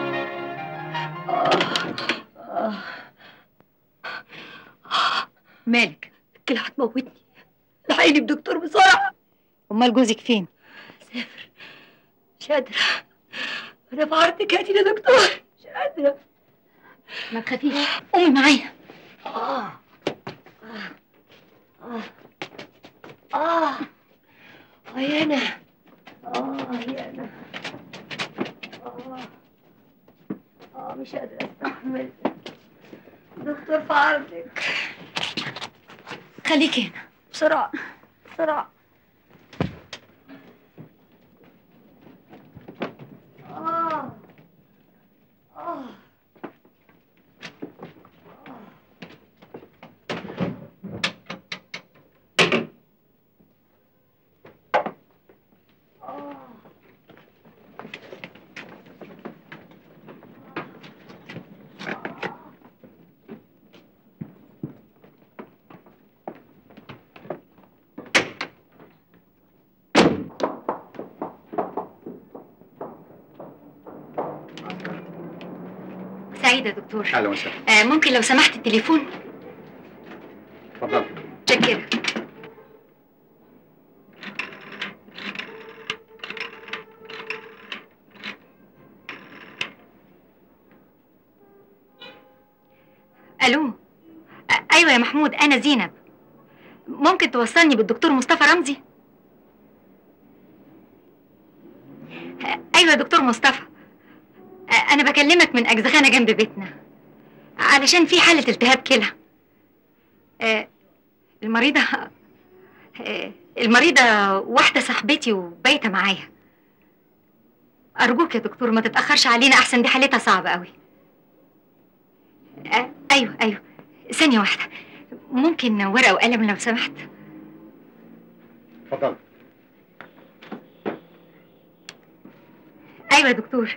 مالك كده هتموتني الحقيني بدكتور بسرعه امال جوزك فين سافر مش قادره انا في عرضك هاتي يا دكتور مش قادره ما تخافيش قومي معايا اه اه اه اه اه يا انا اه يا انا اه اه مش قادره استحمل دكتور في عرضك خليكي هنا بسرعه بسرعه اه اه سعيدة يا دكتور اهلا وسهلا آه ممكن لو سمحت التليفون اتفضل شكرا الو آه، ايوه يا محمود انا زينب ممكن توصلني بالدكتور مصطفى رمزي آه، ايوه يا دكتور مصطفى آه، انا بكلمك من اجزخانه جنب بيتنا علشان في حاله التهاب كلى آه، المريضه آه، المريضه واحده صاحبتي وبايته معايا ارجوك يا دكتور ما تتاخرش علينا احسن دي حالتها صعبه قوي آه، ايوه ايوه ثانيه واحده ممكن ورقه وقلم لو سمحت اتفضل ايوه يا دكتور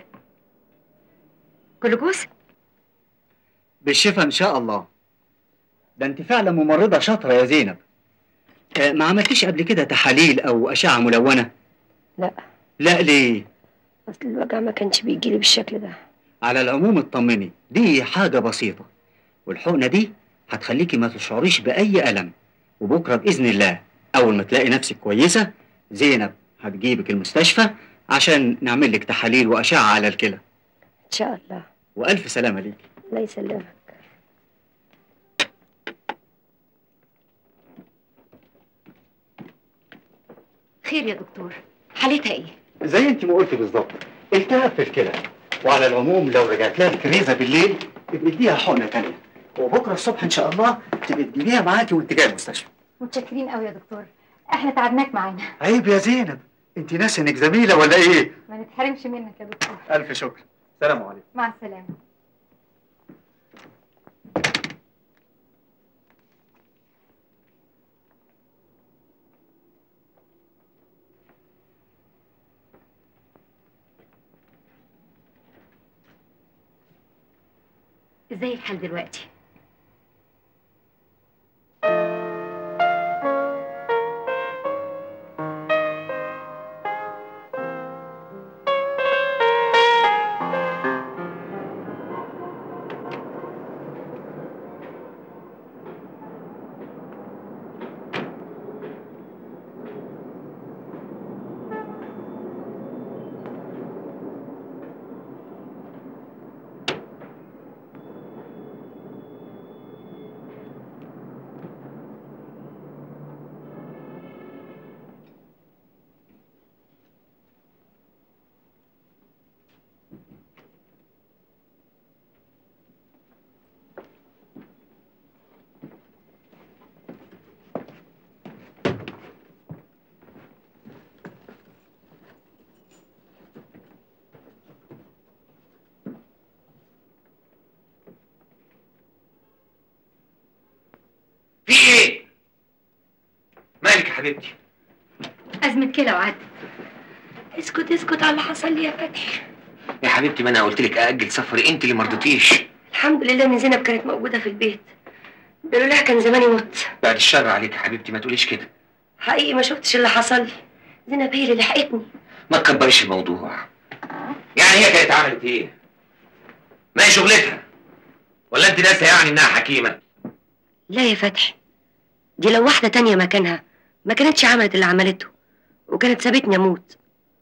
جلوكوز بالشفا ان شاء الله ده انت فعلا ممرضه شاطره يا زينب آه، ما عملتيش قبل كده تحاليل او اشعه ملونه لا لا ليه اصل الوجع ما كانش بيجيلي بالشكل ده على العموم اطمني دي حاجه بسيطه والحقنه دي هتخليكي ما تشعريش باي الم وبكره باذن الله اول ما تلاقي نفسك كويسه زينب هتجيبك المستشفى عشان نعمل لك تحاليل واشعه على الكلى ان شاء الله والف سلامه ليكي الله يسلمك خير يا دكتور حالتها ايه زي انت ما قلتي بالظبط التهاب في الكلى وعلى العموم لو رجعت لها الكريزه بالليل تبقى اديها حقنه تانيه وبكره الصبح ان شاء الله تبقى تجيبيها معاكي وانت جايه المستشفى متشكرين قوي يا دكتور احنا تعبناك معانا عيب يا زينب انت ناسي انك زميله ولا ايه ما نتحرمش منك يا دكتور الف شكر سلام عليكم مع السلامه ازاي الحال دلوقتي في ايه؟ مالك يا حبيبتي؟ ازمه كلى وعدت اسكت اسكت على اللي حصل لي يا فتحي يا حبيبتي ما انا قلت لك اجل سفري انت اللي ما رضيتيش الحمد لله ان زينب كانت موجوده في البيت قالوا لها كان زماني مت بعد الشر عليك يا حبيبتي ما تقوليش كده حقيقي ما شفتش اللي حصل لي زينب هي اللي لحقتني ما تكبريش الموضوع يعني هي كانت عملت ايه ما هي شغلتها ولا انت ناسه يعني انها حكيمه لا يا فتحي دي لو واحدة تانية مكانها ما كانتش عملت اللي عملته وكانت سابتني اموت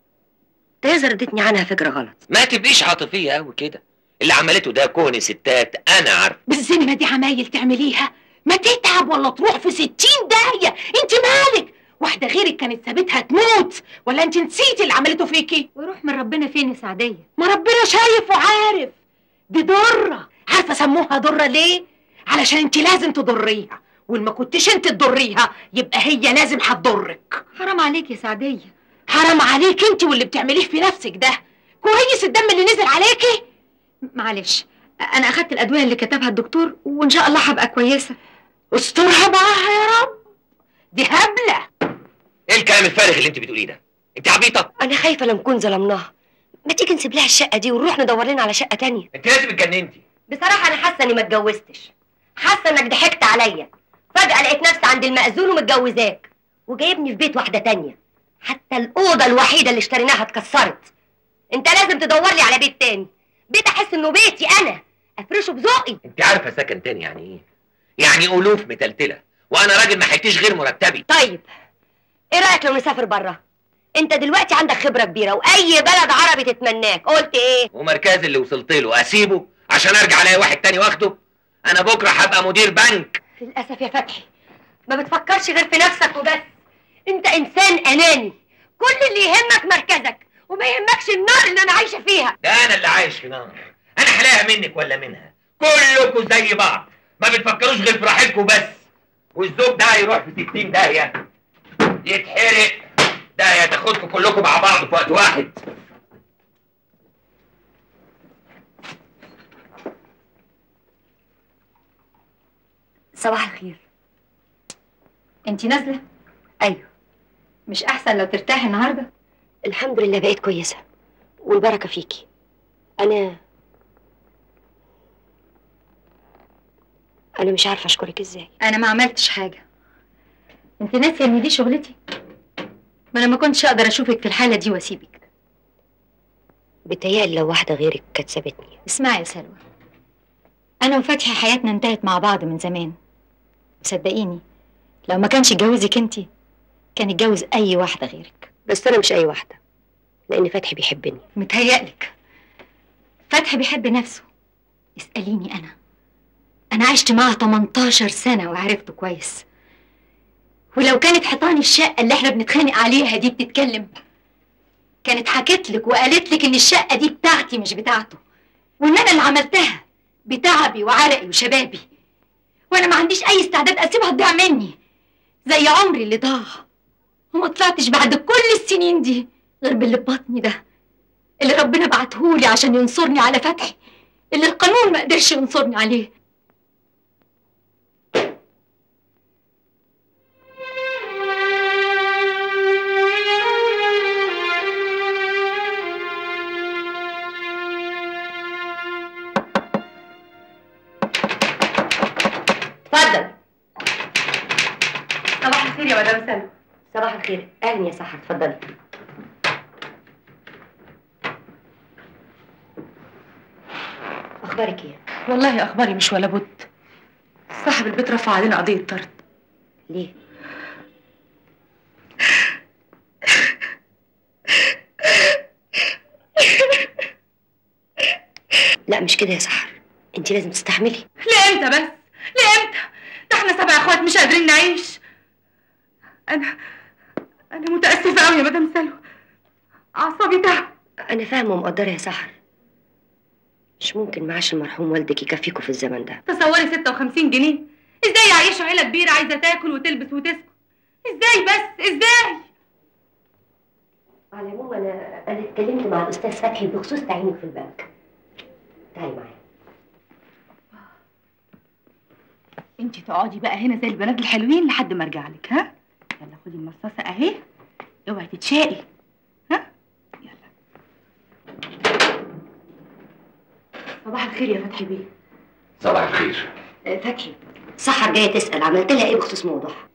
تيزر ادتني عنها فكرة غلط ما تبقيش عاطفيه قوي كده اللي عملته ده كون ستات انا عارف بالذمة دي عمايل تعمليها ما تتعب ولا تروح في ستين داهية انت مالك واحدة غيرك كانت سابتها تموت ولا انت نسيتي اللي عملته فيكي وروح من ربنا فين يا سعدية ما ربنا شايف وعارف دي ضرة عارفة سموها ضرة ليه علشان انت لازم تضريها وان ما كنتش انت تضريها يبقى هي لازم هتضرك حرام عليك يا سعدية حرام عليك انت واللي بتعمليه في نفسك ده كويس الدم اللي نزل عليكي معلش انا اخدت الادويه اللي كتبها الدكتور وان شاء الله هبقى كويسه استرها معاها يا رب دي هبله ايه الكلام الفارغ اللي انت بتقوليه ده انت عبيطه انا خايفة لا نكون ظلمناها ما تيجي نسيب لها الشقة دي ونروح ندور لنا على شقة تانية انت لازم اتجننتي بصراحة انا حاسة اني ما اتجوزتش حاسة انك ضحكت عليا فجأة لقيت نفسي عند المأذون ومتجوزاك وجايبني في بيت واحدة تانية حتى الأوضة الوحيدة اللي اشتريناها اتكسرت انت لازم تدور لي على بيت تاني بيت احس انه بيتي انا افرشه بذوقي انت عارفه سكن تاني يعني ايه يعني الوف متلتله وانا راجل ما حيتيش غير مرتبي طيب ايه رايك لو نسافر بره انت دلوقتي عندك خبره كبيره واي بلد عربي تتمناك قلت ايه ومركز اللي وصلت له اسيبه عشان ارجع الاقي واحد تاني واخده انا بكره هبقى مدير بنك للاسف يا فتحي ما بتفكرش غير في نفسك وبس انت انسان اناني كل اللي يهمك مركزك وما يهمكش النار اللي انا عايشه فيها ده انا اللي عايش في نار انا حلاها منك ولا منها كلكم زي بعض ما بتفكروش غير في راحتكم بس والزوج ده هيروح في 60 داهيه يتحرق ده تاخدكم كلكم مع بعض في وقت واحد صباح الخير انت نازله ايوه مش احسن لو ترتاحي النهارده الحمد لله بقيت كويسه والبركه فيكي انا انا مش عارفه اشكرك ازاي انا ما عملتش حاجه انت ناسيه ان دي شغلتي ما انا ما كنتش اقدر اشوفك في الحاله دي واسيبك بتهيألي لو واحده غيرك كانت سابتني اسمعي يا سلوى انا وفتحي حياتنا انتهت مع بعض من زمان صدقيني لو ما كانش اتجوزك انت كان اتجوز اي واحده غيرك بس انا مش اي واحده لان فتحي بيحبني متهيألك فتحي بيحب نفسه اسأليني أنا أنا عشت معاه 18 سنة وعرفته كويس ولو كانت حيطان الشقة اللي احنا بنتخانق عليها دي بتتكلم كانت حكت لك وقالت لك إن الشقة دي بتاعتي مش بتاعته وإن أنا اللي عملتها بتعبي وعرقي وشبابي وأنا ما عنديش أي استعداد أسيبها تضيع مني زي عمري اللي ضاع وما طلعتش بعد كل السنين دي غير باللي في بطني ده اللي ربنا بعتهولي عشان ينصرني على فتحي اللي القانون ما قدرش ينصرني عليه اتفضل صباح الخير يا مدام سلمى صباح الخير اهلا يا سحر اتفضلي اخبارك ايه والله اخباري مش ولا بد صاحب البيت رفع علينا قضيه طرد ليه لا مش كده يا سحر انت لازم تستحملي لامتى بس لامتى ده احنا سبع اخوات مش قادرين نعيش انا انا متاسفه قوي يا مدام سلوى اعصابي تعب انا فاهمه ومقدره يا سحر مش ممكن معاش المرحوم والدك يكفيكوا في الزمن ده تصوري 56 جنيه ازاي يعيشوا عيله كبيره عايزه تاكل وتلبس وتسكن ازاي بس ازاي على العموم انا انا اتكلمت مع الاستاذ فتحي بخصوص تعيينك في البنك تعالي معايا انت تقعدي بقى هنا زي البنات الحلوين لحد ما ارجع لك ها يلا خدي المصاصه اهي اوعي تتشقي ها يلا صباح الخير يا فتحي بيه صباح الخير فتحي سحر جايه تسال عملت لها ايه بخصوص موضوعها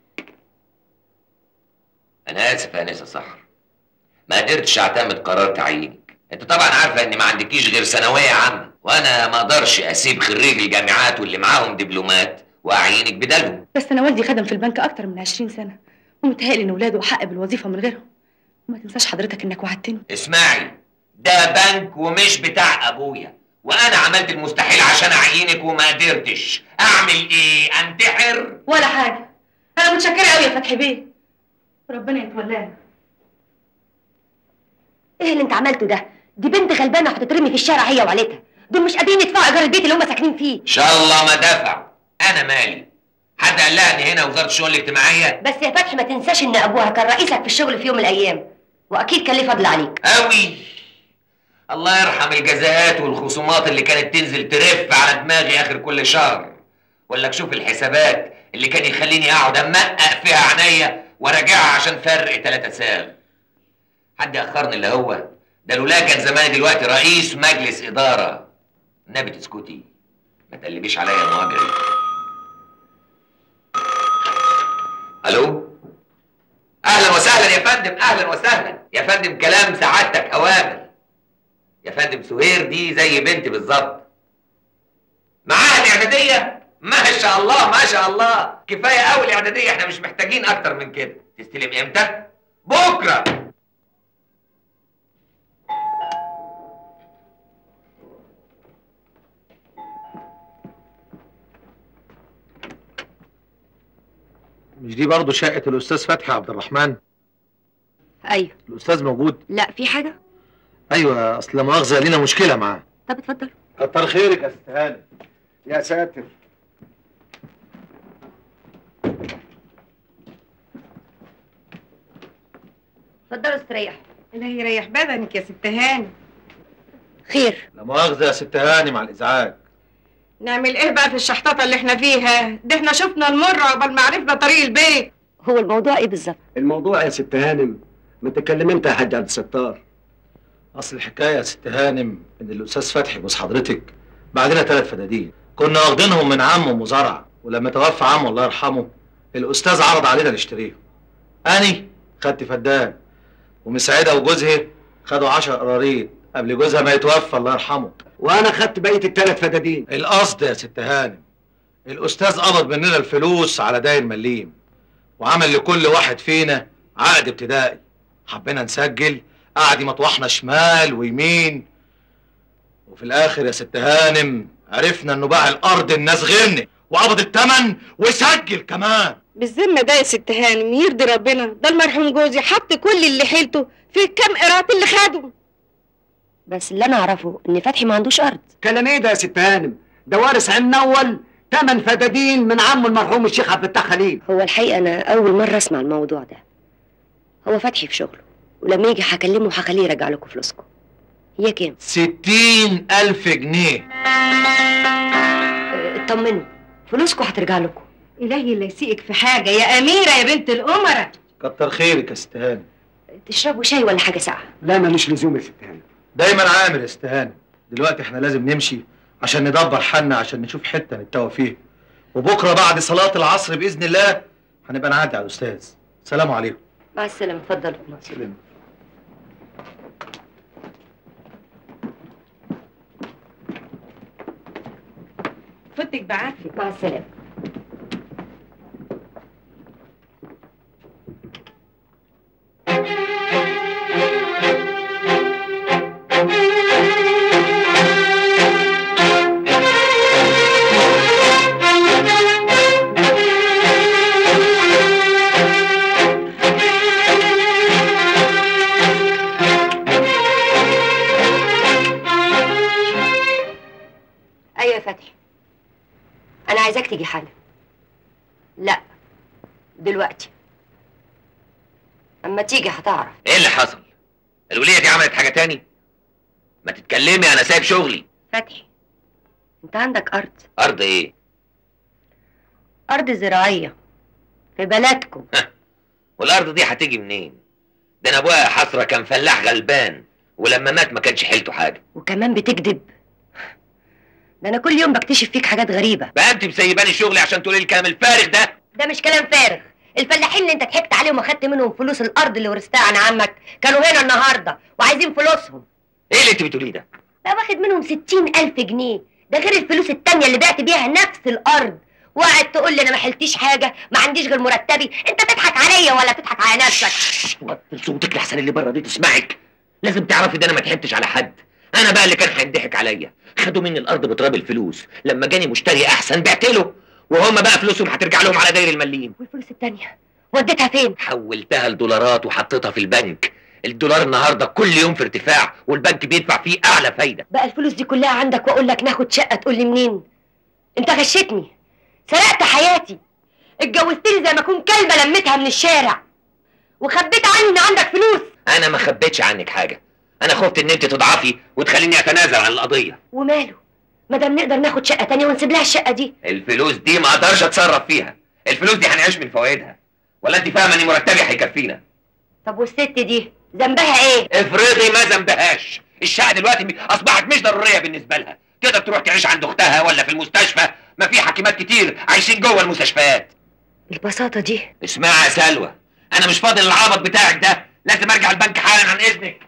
انا اسف يا انسه سحر ما قدرتش اعتمد قرار تعيينك انت طبعا عارفه ان ما عندكيش غير ثانويه عامه وانا ما اقدرش اسيب خريج الجامعات واللي معاهم دبلومات واعينك بدلهم بس انا والدي خدم في البنك اكتر من 20 سنه ومتهيألي ان ولاده حق بالوظيفه من غيرهم وما تنساش حضرتك انك وعدتني اسمعي ده بنك ومش بتاع ابويا وانا عملت المستحيل عشان اعينك وما قدرتش اعمل ايه انتحر ولا حاجه انا متشكره قوي يا فتحي بيه ربنا يتولانا ايه اللي انت عملته ده دي بنت غلبانه هتترمي في الشارع هي وعيلتها دول مش قادرين يدفعوا ايجار البيت اللي هم ساكنين فيه ان شاء الله ما دفع انا مالي حد قال لها ان هنا وزاره الشؤون الاجتماعيه بس يا فتحي ما تنساش ان ابوها كان رئيسك في الشغل في يوم من الايام واكيد كان ليه فضل عليك قوي الله يرحم الجزاءات والخصومات اللي كانت تنزل ترف على دماغي اخر كل شهر ولا شوف الحسابات اللي كان يخليني اقعد امقق فيها عينيا وراجعها عشان فرق ثلاثة ساغ حد ياخرني اللي هو ده لولا كان زماني دلوقتي رئيس مجلس اداره النبي تسكتي ما تقلبيش عليا المواجهه الو اهلا وسهلا يا فندم اهلا وسهلا يا فندم كلام سعادتك اوامر يا فندم سهير دي زي بنتي بالظبط معاها الاعداديه ما شاء الله ما شاء الله كفايه قوي الاعداديه احنا مش محتاجين اكتر من كده تستلم امتى بكره مش دي برضه شقة الأستاذ فتحي عبد الرحمن؟ ايوه الأستاذ موجود؟ لا في حاجه أيوه أصل لا مؤاخذة لينا مشكلة معاه. طب اتفضل كتر خيرك يا ست هاني. يا ساتر اتفضلوا استريحوا الله يريح بدنك يا ست هاني خير لا مؤاخذة يا ست هاني مع الإزعاج. نعمل ايه بقى في الشحططه اللي احنا فيها ده احنا شفنا المر عقبال ما عرفنا طريق البيت هو الموضوع ايه بالظبط الموضوع يا ست هانم ما تتكلم انت يا حاج عبد الستار أصل الحكاية يا ست هانم إن الأستاذ فتحي جوز حضرتك بعدنا ثلاث فدادين. كنا واخدينهم من عمه مزارع ولما توفى عمه الله يرحمه الأستاذ عرض علينا نشتريهم. أني خدت فدان ومسعدة وجوزها خدوا 10 قراريط قبل جوزها ما يتوفى الله يرحمه. وانا خدت بقيه الثلاث فدادين القصد يا ست هانم الاستاذ قبض مننا الفلوس على داير مليم وعمل لكل واحد فينا عقد ابتدائي حبينا نسجل قعد يمطوحنا شمال ويمين وفي الاخر يا ست هانم عرفنا انه باع الارض الناس غيرنا وقبض الثمن وسجل كمان بالذمه ده يا ست هانم يرضي ربنا ده المرحوم جوزي حط كل اللي حيلته في الكام قراط اللي خده بس اللي انا اعرفه ان فتحي ما عندوش ارض كلام ايه ده يا ست هانم ده وارث عم اول ثمان فدادين من عمه المرحوم الشيخ عبد الفتاح خليل هو الحقيقه انا اول مره اسمع الموضوع ده هو فتحي في شغله ولما يجي هكلمه وهخليه يرجع لكم فلوسكم هي كام ستين ألف جنيه اه، اطمنوا فلوسكم هترجع لكم الهي لا يسيئك في حاجه يا اميره يا بنت الامراء كتر خيرك يا ست هانم تشربوا شاي ولا حاجه ساقعه لا ماليش لزوم يا ست هانم دايما عامر يا ست هانم دلوقتي احنا لازم نمشي عشان ندبر حالنا عشان نشوف حته نتوه فيها وبكره بعد صلاه العصر باذن الله هنبقى نعدي على الاستاذ سلام عليكم مع السلامه اتفضلوا مع السلامه فوتك بعافيه مع السلامه ايوه يا فتحي انا عايزاك تيجي حالا لا دلوقتي اما تيجي هتعرف ايه اللي حصل الوليه دي عملت حاجه تاني ما تتكلمي انا سايب شغلي فتحي انت عندك ارض ارض ايه ارض زراعيه في بلدكم والارض دي هتيجي منين ده انا ابويا حسره كان فلاح غلبان ولما مات ما كانش حيلته حاجه وكمان بتكذب ده انا كل يوم بكتشف فيك حاجات غريبه بقى انت مسيباني الشغل عشان تقولي الكلام الفارغ ده ده مش كلام فارغ الفلاحين اللي انت ضحكت عليهم واخدت منهم فلوس الارض اللي ورثتها عن عمك كانوا هنا النهارده وعايزين فلوسهم ايه اللي انت بتقوليه ده ده واخد منهم ستين ألف جنيه ده غير الفلوس التانية اللي بعت بيها نفس الأرض وقعد تقول لي أنا ما حلتيش حاجة ما عنديش غير مرتبي أنت تضحك عليا ولا تضحك على نفسك وطي صوتك لحسن اللي بره دي تسمعك لازم تعرفي ده انا ما ضحكتش على حد انا بقى اللي كان هيضحك عليا خدوا مني الارض بتراب الفلوس لما جاني مشتري احسن بعت له وهم بقى فلوسهم هترجع لهم على داير المليم والفلوس التانية وديتها فين حولتها لدولارات وحطيتها في البنك الدولار النهارده كل يوم في ارتفاع والبنك بيدفع فيه اعلى فايده بقى الفلوس دي كلها عندك وأقول لك ناخد شقة تقول لي منين أنت غشتني سرقت حياتي اتجوزتني زي ما أكون كلبة لميتها من الشارع وخبيت عني إن عندك فلوس انا ما خبيتش عنك حاجه انا خفت ان انت تضعفي وتخليني اتنازل عن القضيه وماله ما دام نقدر ناخد شقة تانية ونسيب لها الشقة دي الفلوس دي ما اقدرش اتصرف فيها الفلوس دي هنعيش من فوائدها ولا انت فاهمه ان مرتبي هيكفينا طب والست دي ذنبها ايه افرضي ما ذنبهاش الشقه دلوقتي م- اصبحت مش ضروريه بالنسبه لها تقدر تروح تعيش عند اختها ولا في المستشفى ما في حكيمات كتير عايشين جوه المستشفيات البساطة دي اسمعي يا سلوى انا مش فاضي للعبط بتاعك ده لازم ارجع البنك حالا عن اذنك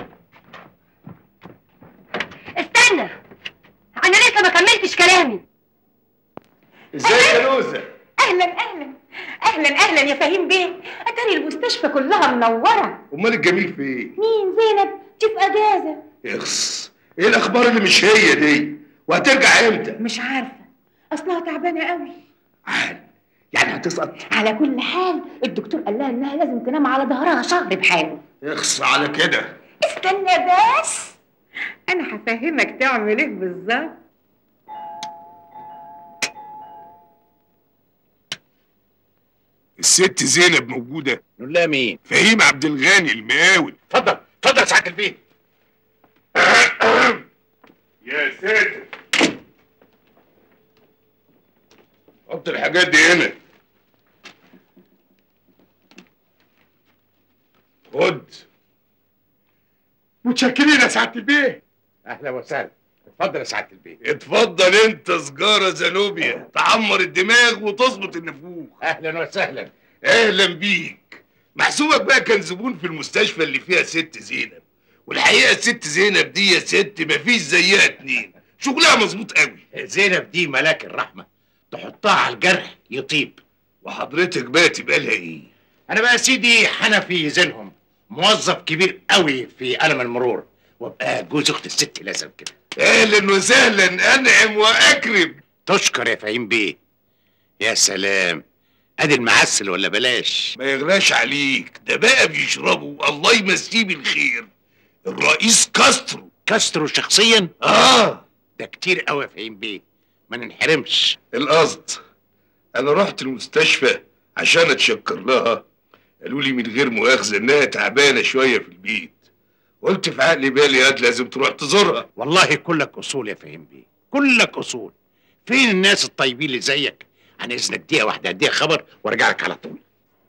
استنى انا لسه ما كملتش كلامي ازيك يا لوزة اهلا اهلا اهلا اهلا يا فهيم بيه اتاري المستشفى كلها منوره امال الجميل في ايه مين زينب شوف اجازه اخس ايه الاخبار اللي مش هي دي وهترجع امتى مش عارفه اصلها تعبانه قوي يعني هتسقط على كل حال الدكتور قال لها انها لازم تنام على ظهرها شهر بحاله اخس على كده استنى بس انا هفهمك تعمل ايه بالظبط الست زينب موجودة نقول لها مين؟ فهيم عبد الغني المقاول اتفضل اتفضل يا سعاده البيت يا ساتر حط الحاجات دي هنا خد متشكرين يا سعاده البيت اهلا وسهلا اتفضل يا سعاده البيت اتفضل انت سجارة زنوبيا تعمر الدماغ وتظبط النفوخ اهلا وسهلا اهلا بيك محسوبك بقى كان زبون في المستشفى اللي فيها ست زينب والحقيقه الست زينب دي يا ست مفيش زيها اتنين شغلها مظبوط قوي زينب دي ملاك الرحمه تحطها على الجرح يطيب وحضرتك بقى تبقى لها ايه انا بقى سيدي حنفي زينهم موظف كبير قوي في قلم المرور وابقى جوز اخت الست لازم كده اهلا وسهلا انعم واكرم تشكر يا فهيم بيه يا سلام ادي المعسل ولا بلاش ما يغلاش عليك ده بقى بيشربوا الله يمسيه بالخير الرئيس كاسترو كاسترو شخصيا اه ده كتير قوي يا فهيم بيه ما ننحرمش القصد انا رحت المستشفى عشان اتشكر لها قالوا لي من غير مؤاخذه انها تعبانه شويه في البيت قلت في عقلي بالي ياد لازم تروح تزورها والله كلك اصول يا فهيم بيه كلك اصول فين الناس الطيبين اللي زيك عن اذنك دقيقه واحده اديها خبر وارجع لك على طول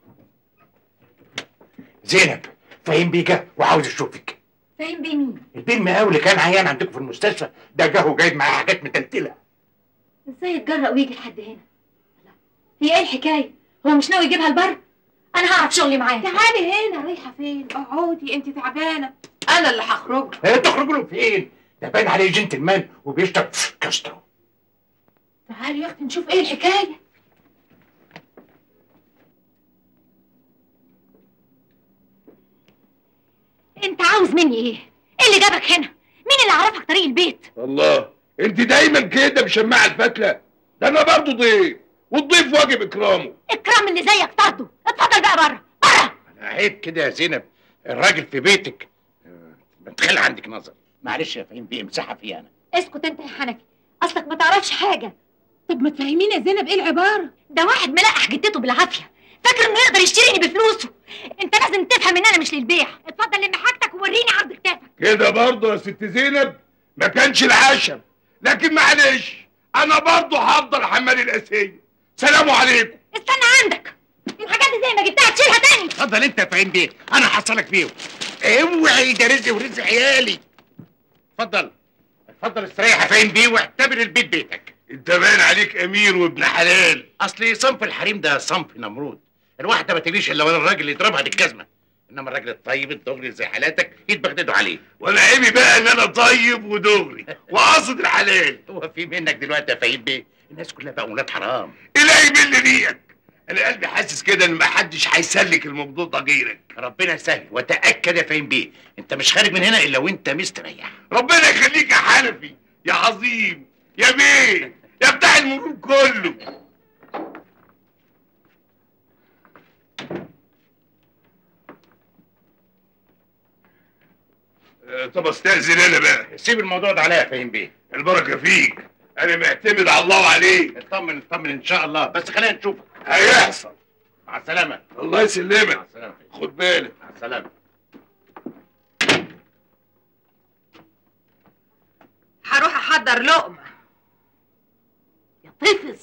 زينب فهيم بيه جه وعاوز اشوفك فاهم بيه مين؟ البيه المقاول اللي كان عيان عندكم في المستشفى ده جه وجايب معاه حاجات متلتله ازاي يتجرأ ويجي لحد هنا؟ هي ايه الحكاية؟ هو مش ناوي يجيبها البر؟ انا هعرف شغلي معاه تعالي هنا رايحه فين اقعدي انت تعبانه انا اللي هخرج ايه تخرجوا له فين؟ ده باين عليه جنتلمان وبيشرب كاسترو تعالي يا اختي نشوف ايه الحكايه انت عاوز مني ايه؟ ايه اللي جابك هنا؟ مين اللي عرفك طريق البيت؟ الله انت دايما كده مشمعه الفتله ده انا برضه ضيف والضيف واجب اكرامه اكرام اللي زيك طرده اتفضل بقى بره عيب كده يا زينب الراجل في بيتك آه، بتخلي عندك نظر معلش يا فهيم بيه امسحها فيها انا اسكت انت يا حنفي اصلك ما تعرفش حاجة طب ما تفهميني يا زينب ايه العباره ده واحد ملقح جدته بالعافية فاكر انه يقدر يشتريني بفلوسه انت لازم تفهم ان انا مش للبيع اتفضل لم حاجتك ووريني عرض كتافك كده برضه يا ست زينب ما كانش العشم لكن معلش انا برضه هفضل حمال الاسيه سلام عليكم استنى عندك الحاجات دي زي ما جبتها تشيلها تاني اتفضل انت يا فهيم بيه انا هحصلك بيهم اوعي ده رزق ورزق عيالي اتفضل اتفضل استريح يا فاهم بيه واعتبر البيت بيتك انت باين عليك امير وابن حلال اصل صنف الحريم ده صنف نمرود الواحده ما تجيش الا وانا الراجل اللي يضربها بالجزمه انما الراجل الطيب الدغري زي حالاتك يتبغددوا عليه وانا عيبي بقى ان انا طيب ودغري وقاصد الحلال هو في منك دلوقتي يا فايد بيه الناس كلها بقى ولاد حرام الهي باللي بيك انا قلبي حاسس كده ان محدش هيسلك الموضوع ده غيرك ربنا يسهل وتاكد يا فاهم بيه انت مش خارج من هنا الا وانت مستريح ربنا يخليك يا حنفي يا عظيم يا بيه يا بتاع المرور كله آه، طب استاذن انا بقى سيب الموضوع ده عليا يا فاهم بيه البركه فيك انا معتمد على الله وعليك اطمن اطمن ان شاء الله بس خلينا نشوفك هيحصل مع السلامه الله يسلمك مع السلامه خد بالك مع السلامه هروح احضر لقمه يا طفس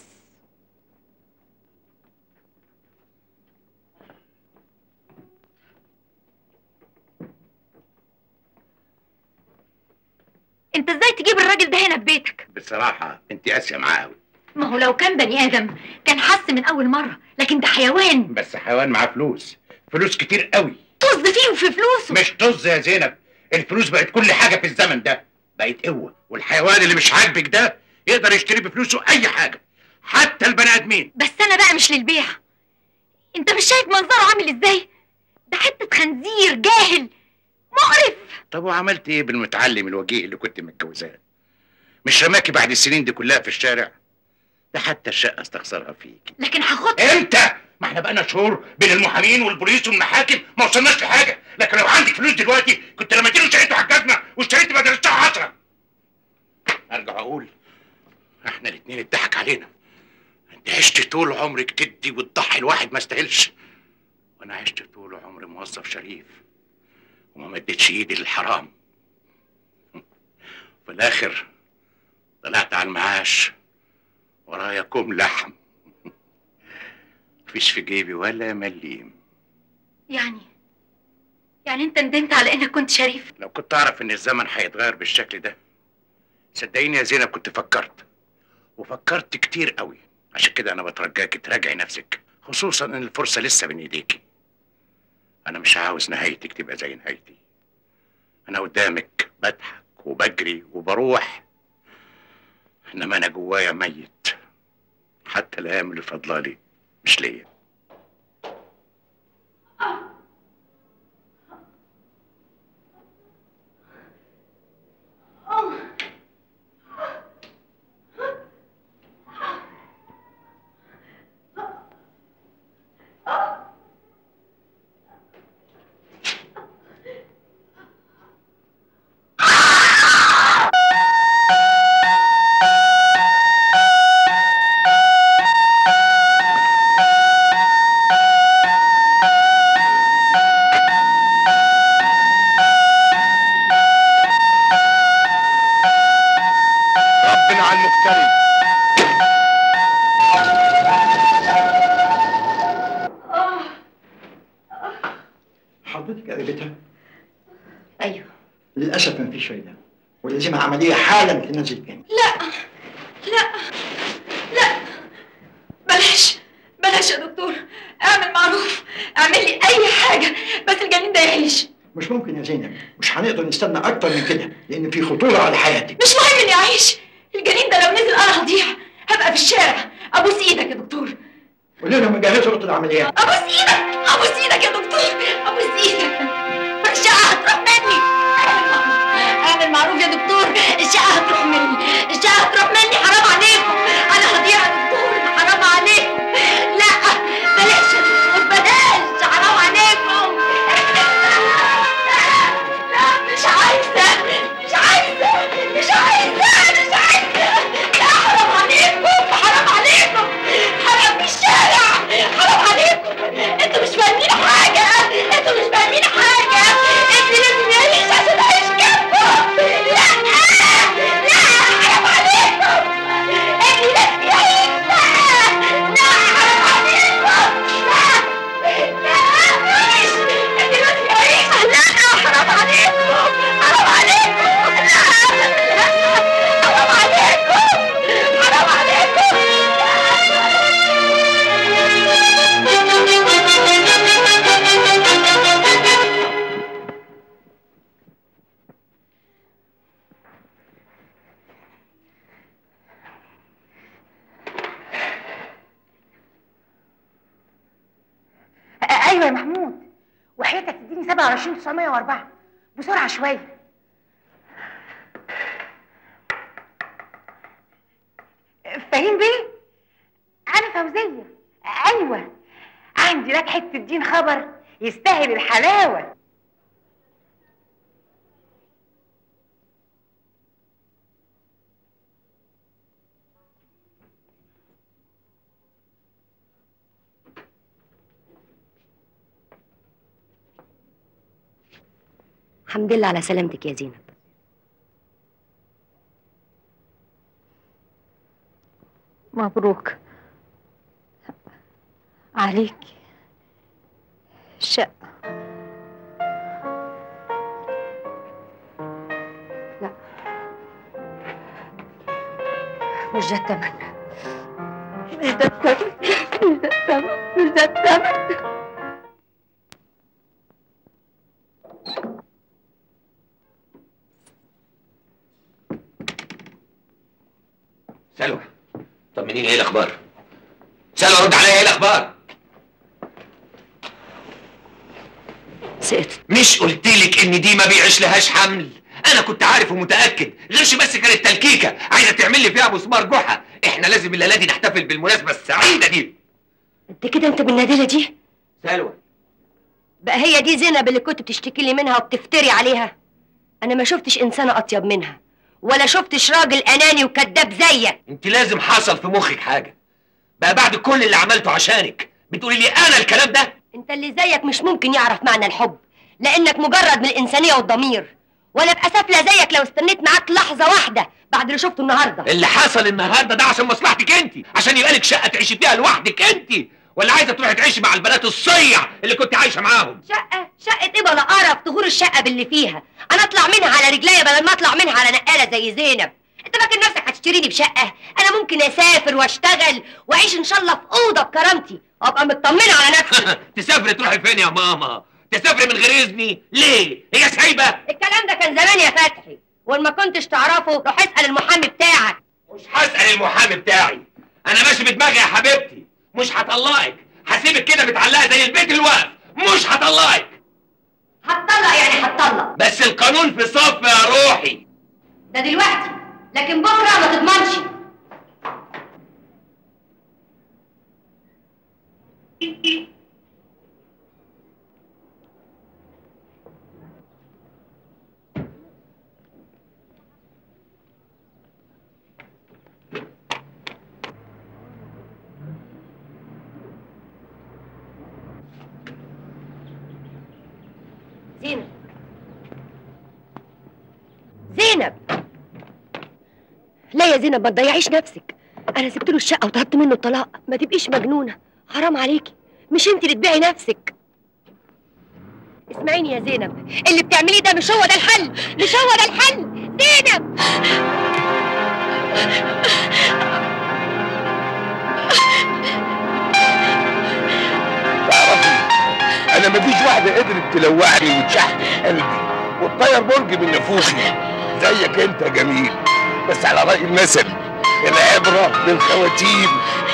انت ازاي تجيب الراجل ده هنا في بيتك بصراحه انت قاسيه معاه قوي ما هو لو كان بني ادم كان حس من اول مره لكن ده حيوان بس حيوان معاه فلوس فلوس كتير قوي طز فيه وفي فلوسه مش طز يا زينب الفلوس بقت كل حاجه في الزمن ده بقت قوه والحيوان اللي مش عاجبك ده يقدر يشتري بفلوسه اي حاجه حتى البني ادمين بس انا بقى مش للبيع انت مش شايف منظره عامل ازاي ده حته خنزير جاهل مقرف طب وعملت ايه بالمتعلم الوجيه اللي كنت متجوزاه مش رماكي بعد السنين دي كلها في الشارع ده حتى الشقه استخسرها فيك لكن هاخد امتى ما احنا بقالنا شهور بين المحامين والبوليس والمحاكم ما وصلناش لحاجه لكن لو عندك فلوس دلوقتي كنت رميتي له شقته على الجزمه واشتريت بدل الشقه 10 ارجع اقول احنا الاثنين اتضحك علينا انت عشت طول عمرك تدي وتضحي الواحد ما استاهلش وانا عشت طول عمري موظف شريف وما مدتش ايدي للحرام في الاخر طلعت على المعاش ورايا كوم لحم مفيش في جيبي ولا مليم يعني يعني انت ندمت على انك كنت شريف لو كنت اعرف ان الزمن هيتغير بالشكل ده صدقيني يا زينب كنت فكرت وفكرت كتير قوي عشان كده انا بترجاك تراجعي نفسك خصوصا ان الفرصه لسه بين ايديكي انا مش عاوز نهايتك تبقى زي نهايتي انا قدامك بضحك وبجري وبروح انما انا جوايا ميت حتى الايام اللي فاضلالي مش ليا ربنا على المفتري حضرتك قريبتها ايوه للاسف ما فيش فايده ولازمها عمليه حالا تنزل تاني لا لا لا بلاش بلاش يا دكتور اعمل معروف اعمل لي اي حاجه بس الجنين ده يعيش مش ممكن يا زينب مش هنقدر نستنى اكتر من كده لان في خطوره على حياتك مش مهم اني اعيش الجنين ده لو نزل انا هضيع هبقى في الشارع ابوس ايدك يا دكتور قولي لهم نجهزوا اوضه العمليات ابوس ايدك ابوس ايدك يا دكتور ابوس ايدك الشقه هتروح مني اعمل معروف يا دكتور الشقه هتروح مني الشقه هتروح مني حرام عليكم انا هضيع يا دكتور حرام عليكم لا بلاش يا دكتور بلاش حرام عليكم لا مش عايزه مش عايزه مش عايزه مش عايزه لا حرام عليكم حرام عليكم حرام في الشارع حرام عليكم انتوا مش فاهمين حاجه وحياتك تديني 27 904 بسرعه شويه فهيم بيه انا فوزيه ايوه عندي لك حته دين خبر يستاهل الحلاوه الحمد لله على سلامتك يا زينب مبروك عليك شقة مش ده التمن مش ده الثمن مش ده الثمن مش ده الثمن سلوى طمنيني ايه الاخبار سلوى رد عليا ايه الاخبار سقطت مش قلت لك ان دي ما بيعيش لهاش حمل انا كنت عارف ومتاكد غش بس كانت تلكيكه عايزه تعمل لي فيها مسمار جحا احنا لازم الليله دي نحتفل بالمناسبه السعيده دي انت كده انت بالنادله دي سلوى بقى هي دي زينب اللي كنت بتشتكي لي منها وبتفتري عليها انا ما شفتش انسانه اطيب منها ولا شفتش راجل اناني وكذاب زيك انت لازم حصل في مخك حاجه بقى بعد كل اللي عملته عشانك بتقولي لي انا الكلام ده انت اللي زيك مش ممكن يعرف معنى الحب لانك مجرد من الانسانيه والضمير وانا ابقى سافله زيك لو استنيت معاك لحظه واحده بعد اللي شفته النهارده اللي حصل النهارده ده عشان مصلحتك انت عشان يبقى لك شقه تعيشي فيها لوحدك انت ولا عايزه تروحي تعيشي مع البنات الصيع اللي كنت عايشه معاهم شقه شقه ايه بلا قرف تغور الشقه باللي فيها انا اطلع منها على رجليا بدل ما اطلع منها على نقاله زي زينب انت فاكر نفسك هتشتريني بشقه انا ممكن اسافر واشتغل واعيش ان شاء الله في اوضه بكرامتي وابقى مطمنه على نفسي تسافري تروحي فين يا ماما تسافري من غير اذني ليه هي سايبه الكلام ده كان زمان يا فتحي وما كنتش تعرفه روح اسال المحامي بتاعك مش هسال المحامي بتاعي انا ماشي بدماغي يا حبيبتي مش هطلقك هسيبك كده متعلقه زي البيت الواقف مش هطلقك هتطلق يعني هتطلق بس القانون في صف يا روحي ده دلوقتي لكن بكره ما تضمنش زينب زينب لا يا زينب ما تضيعيش نفسك انا سبت له الشقه وطلبت منه الطلاق ما تبقيش مجنونه حرام عليكي مش انت اللي تبيعي نفسك اسمعيني يا زينب اللي بتعمليه ده مش هو ده الحل مش هو ده الحل زينب تعرفي انا مفيش واحده قدرت تلوعني وتشحن قلبي وتطير برج من نفوخي زيك انت يا جميل بس على راي المثل العبره بالخواتيم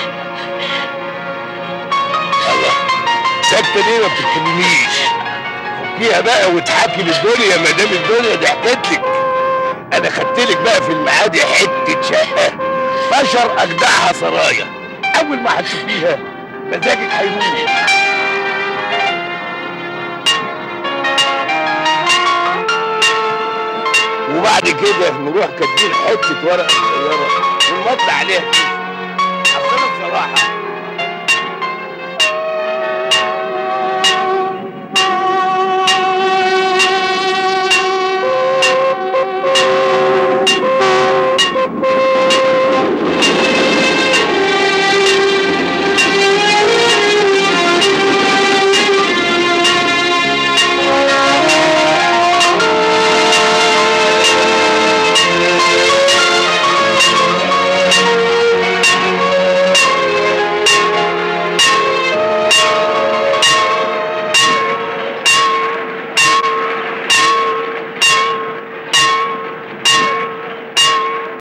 الله ساكته ليه ما بتتكلميش فكيها بقى وتحكي للدنيا ما دام الدنيا ضحكت لك انا خدت لك بقى في المعادي حته شقه بشر اجدعها سرايا اول ما هتشوفيها مزاجك هيموت وبعد كده نروح كاتبين حته ورقه صغيره ونمضي عليها كده. اصل انا بصراحه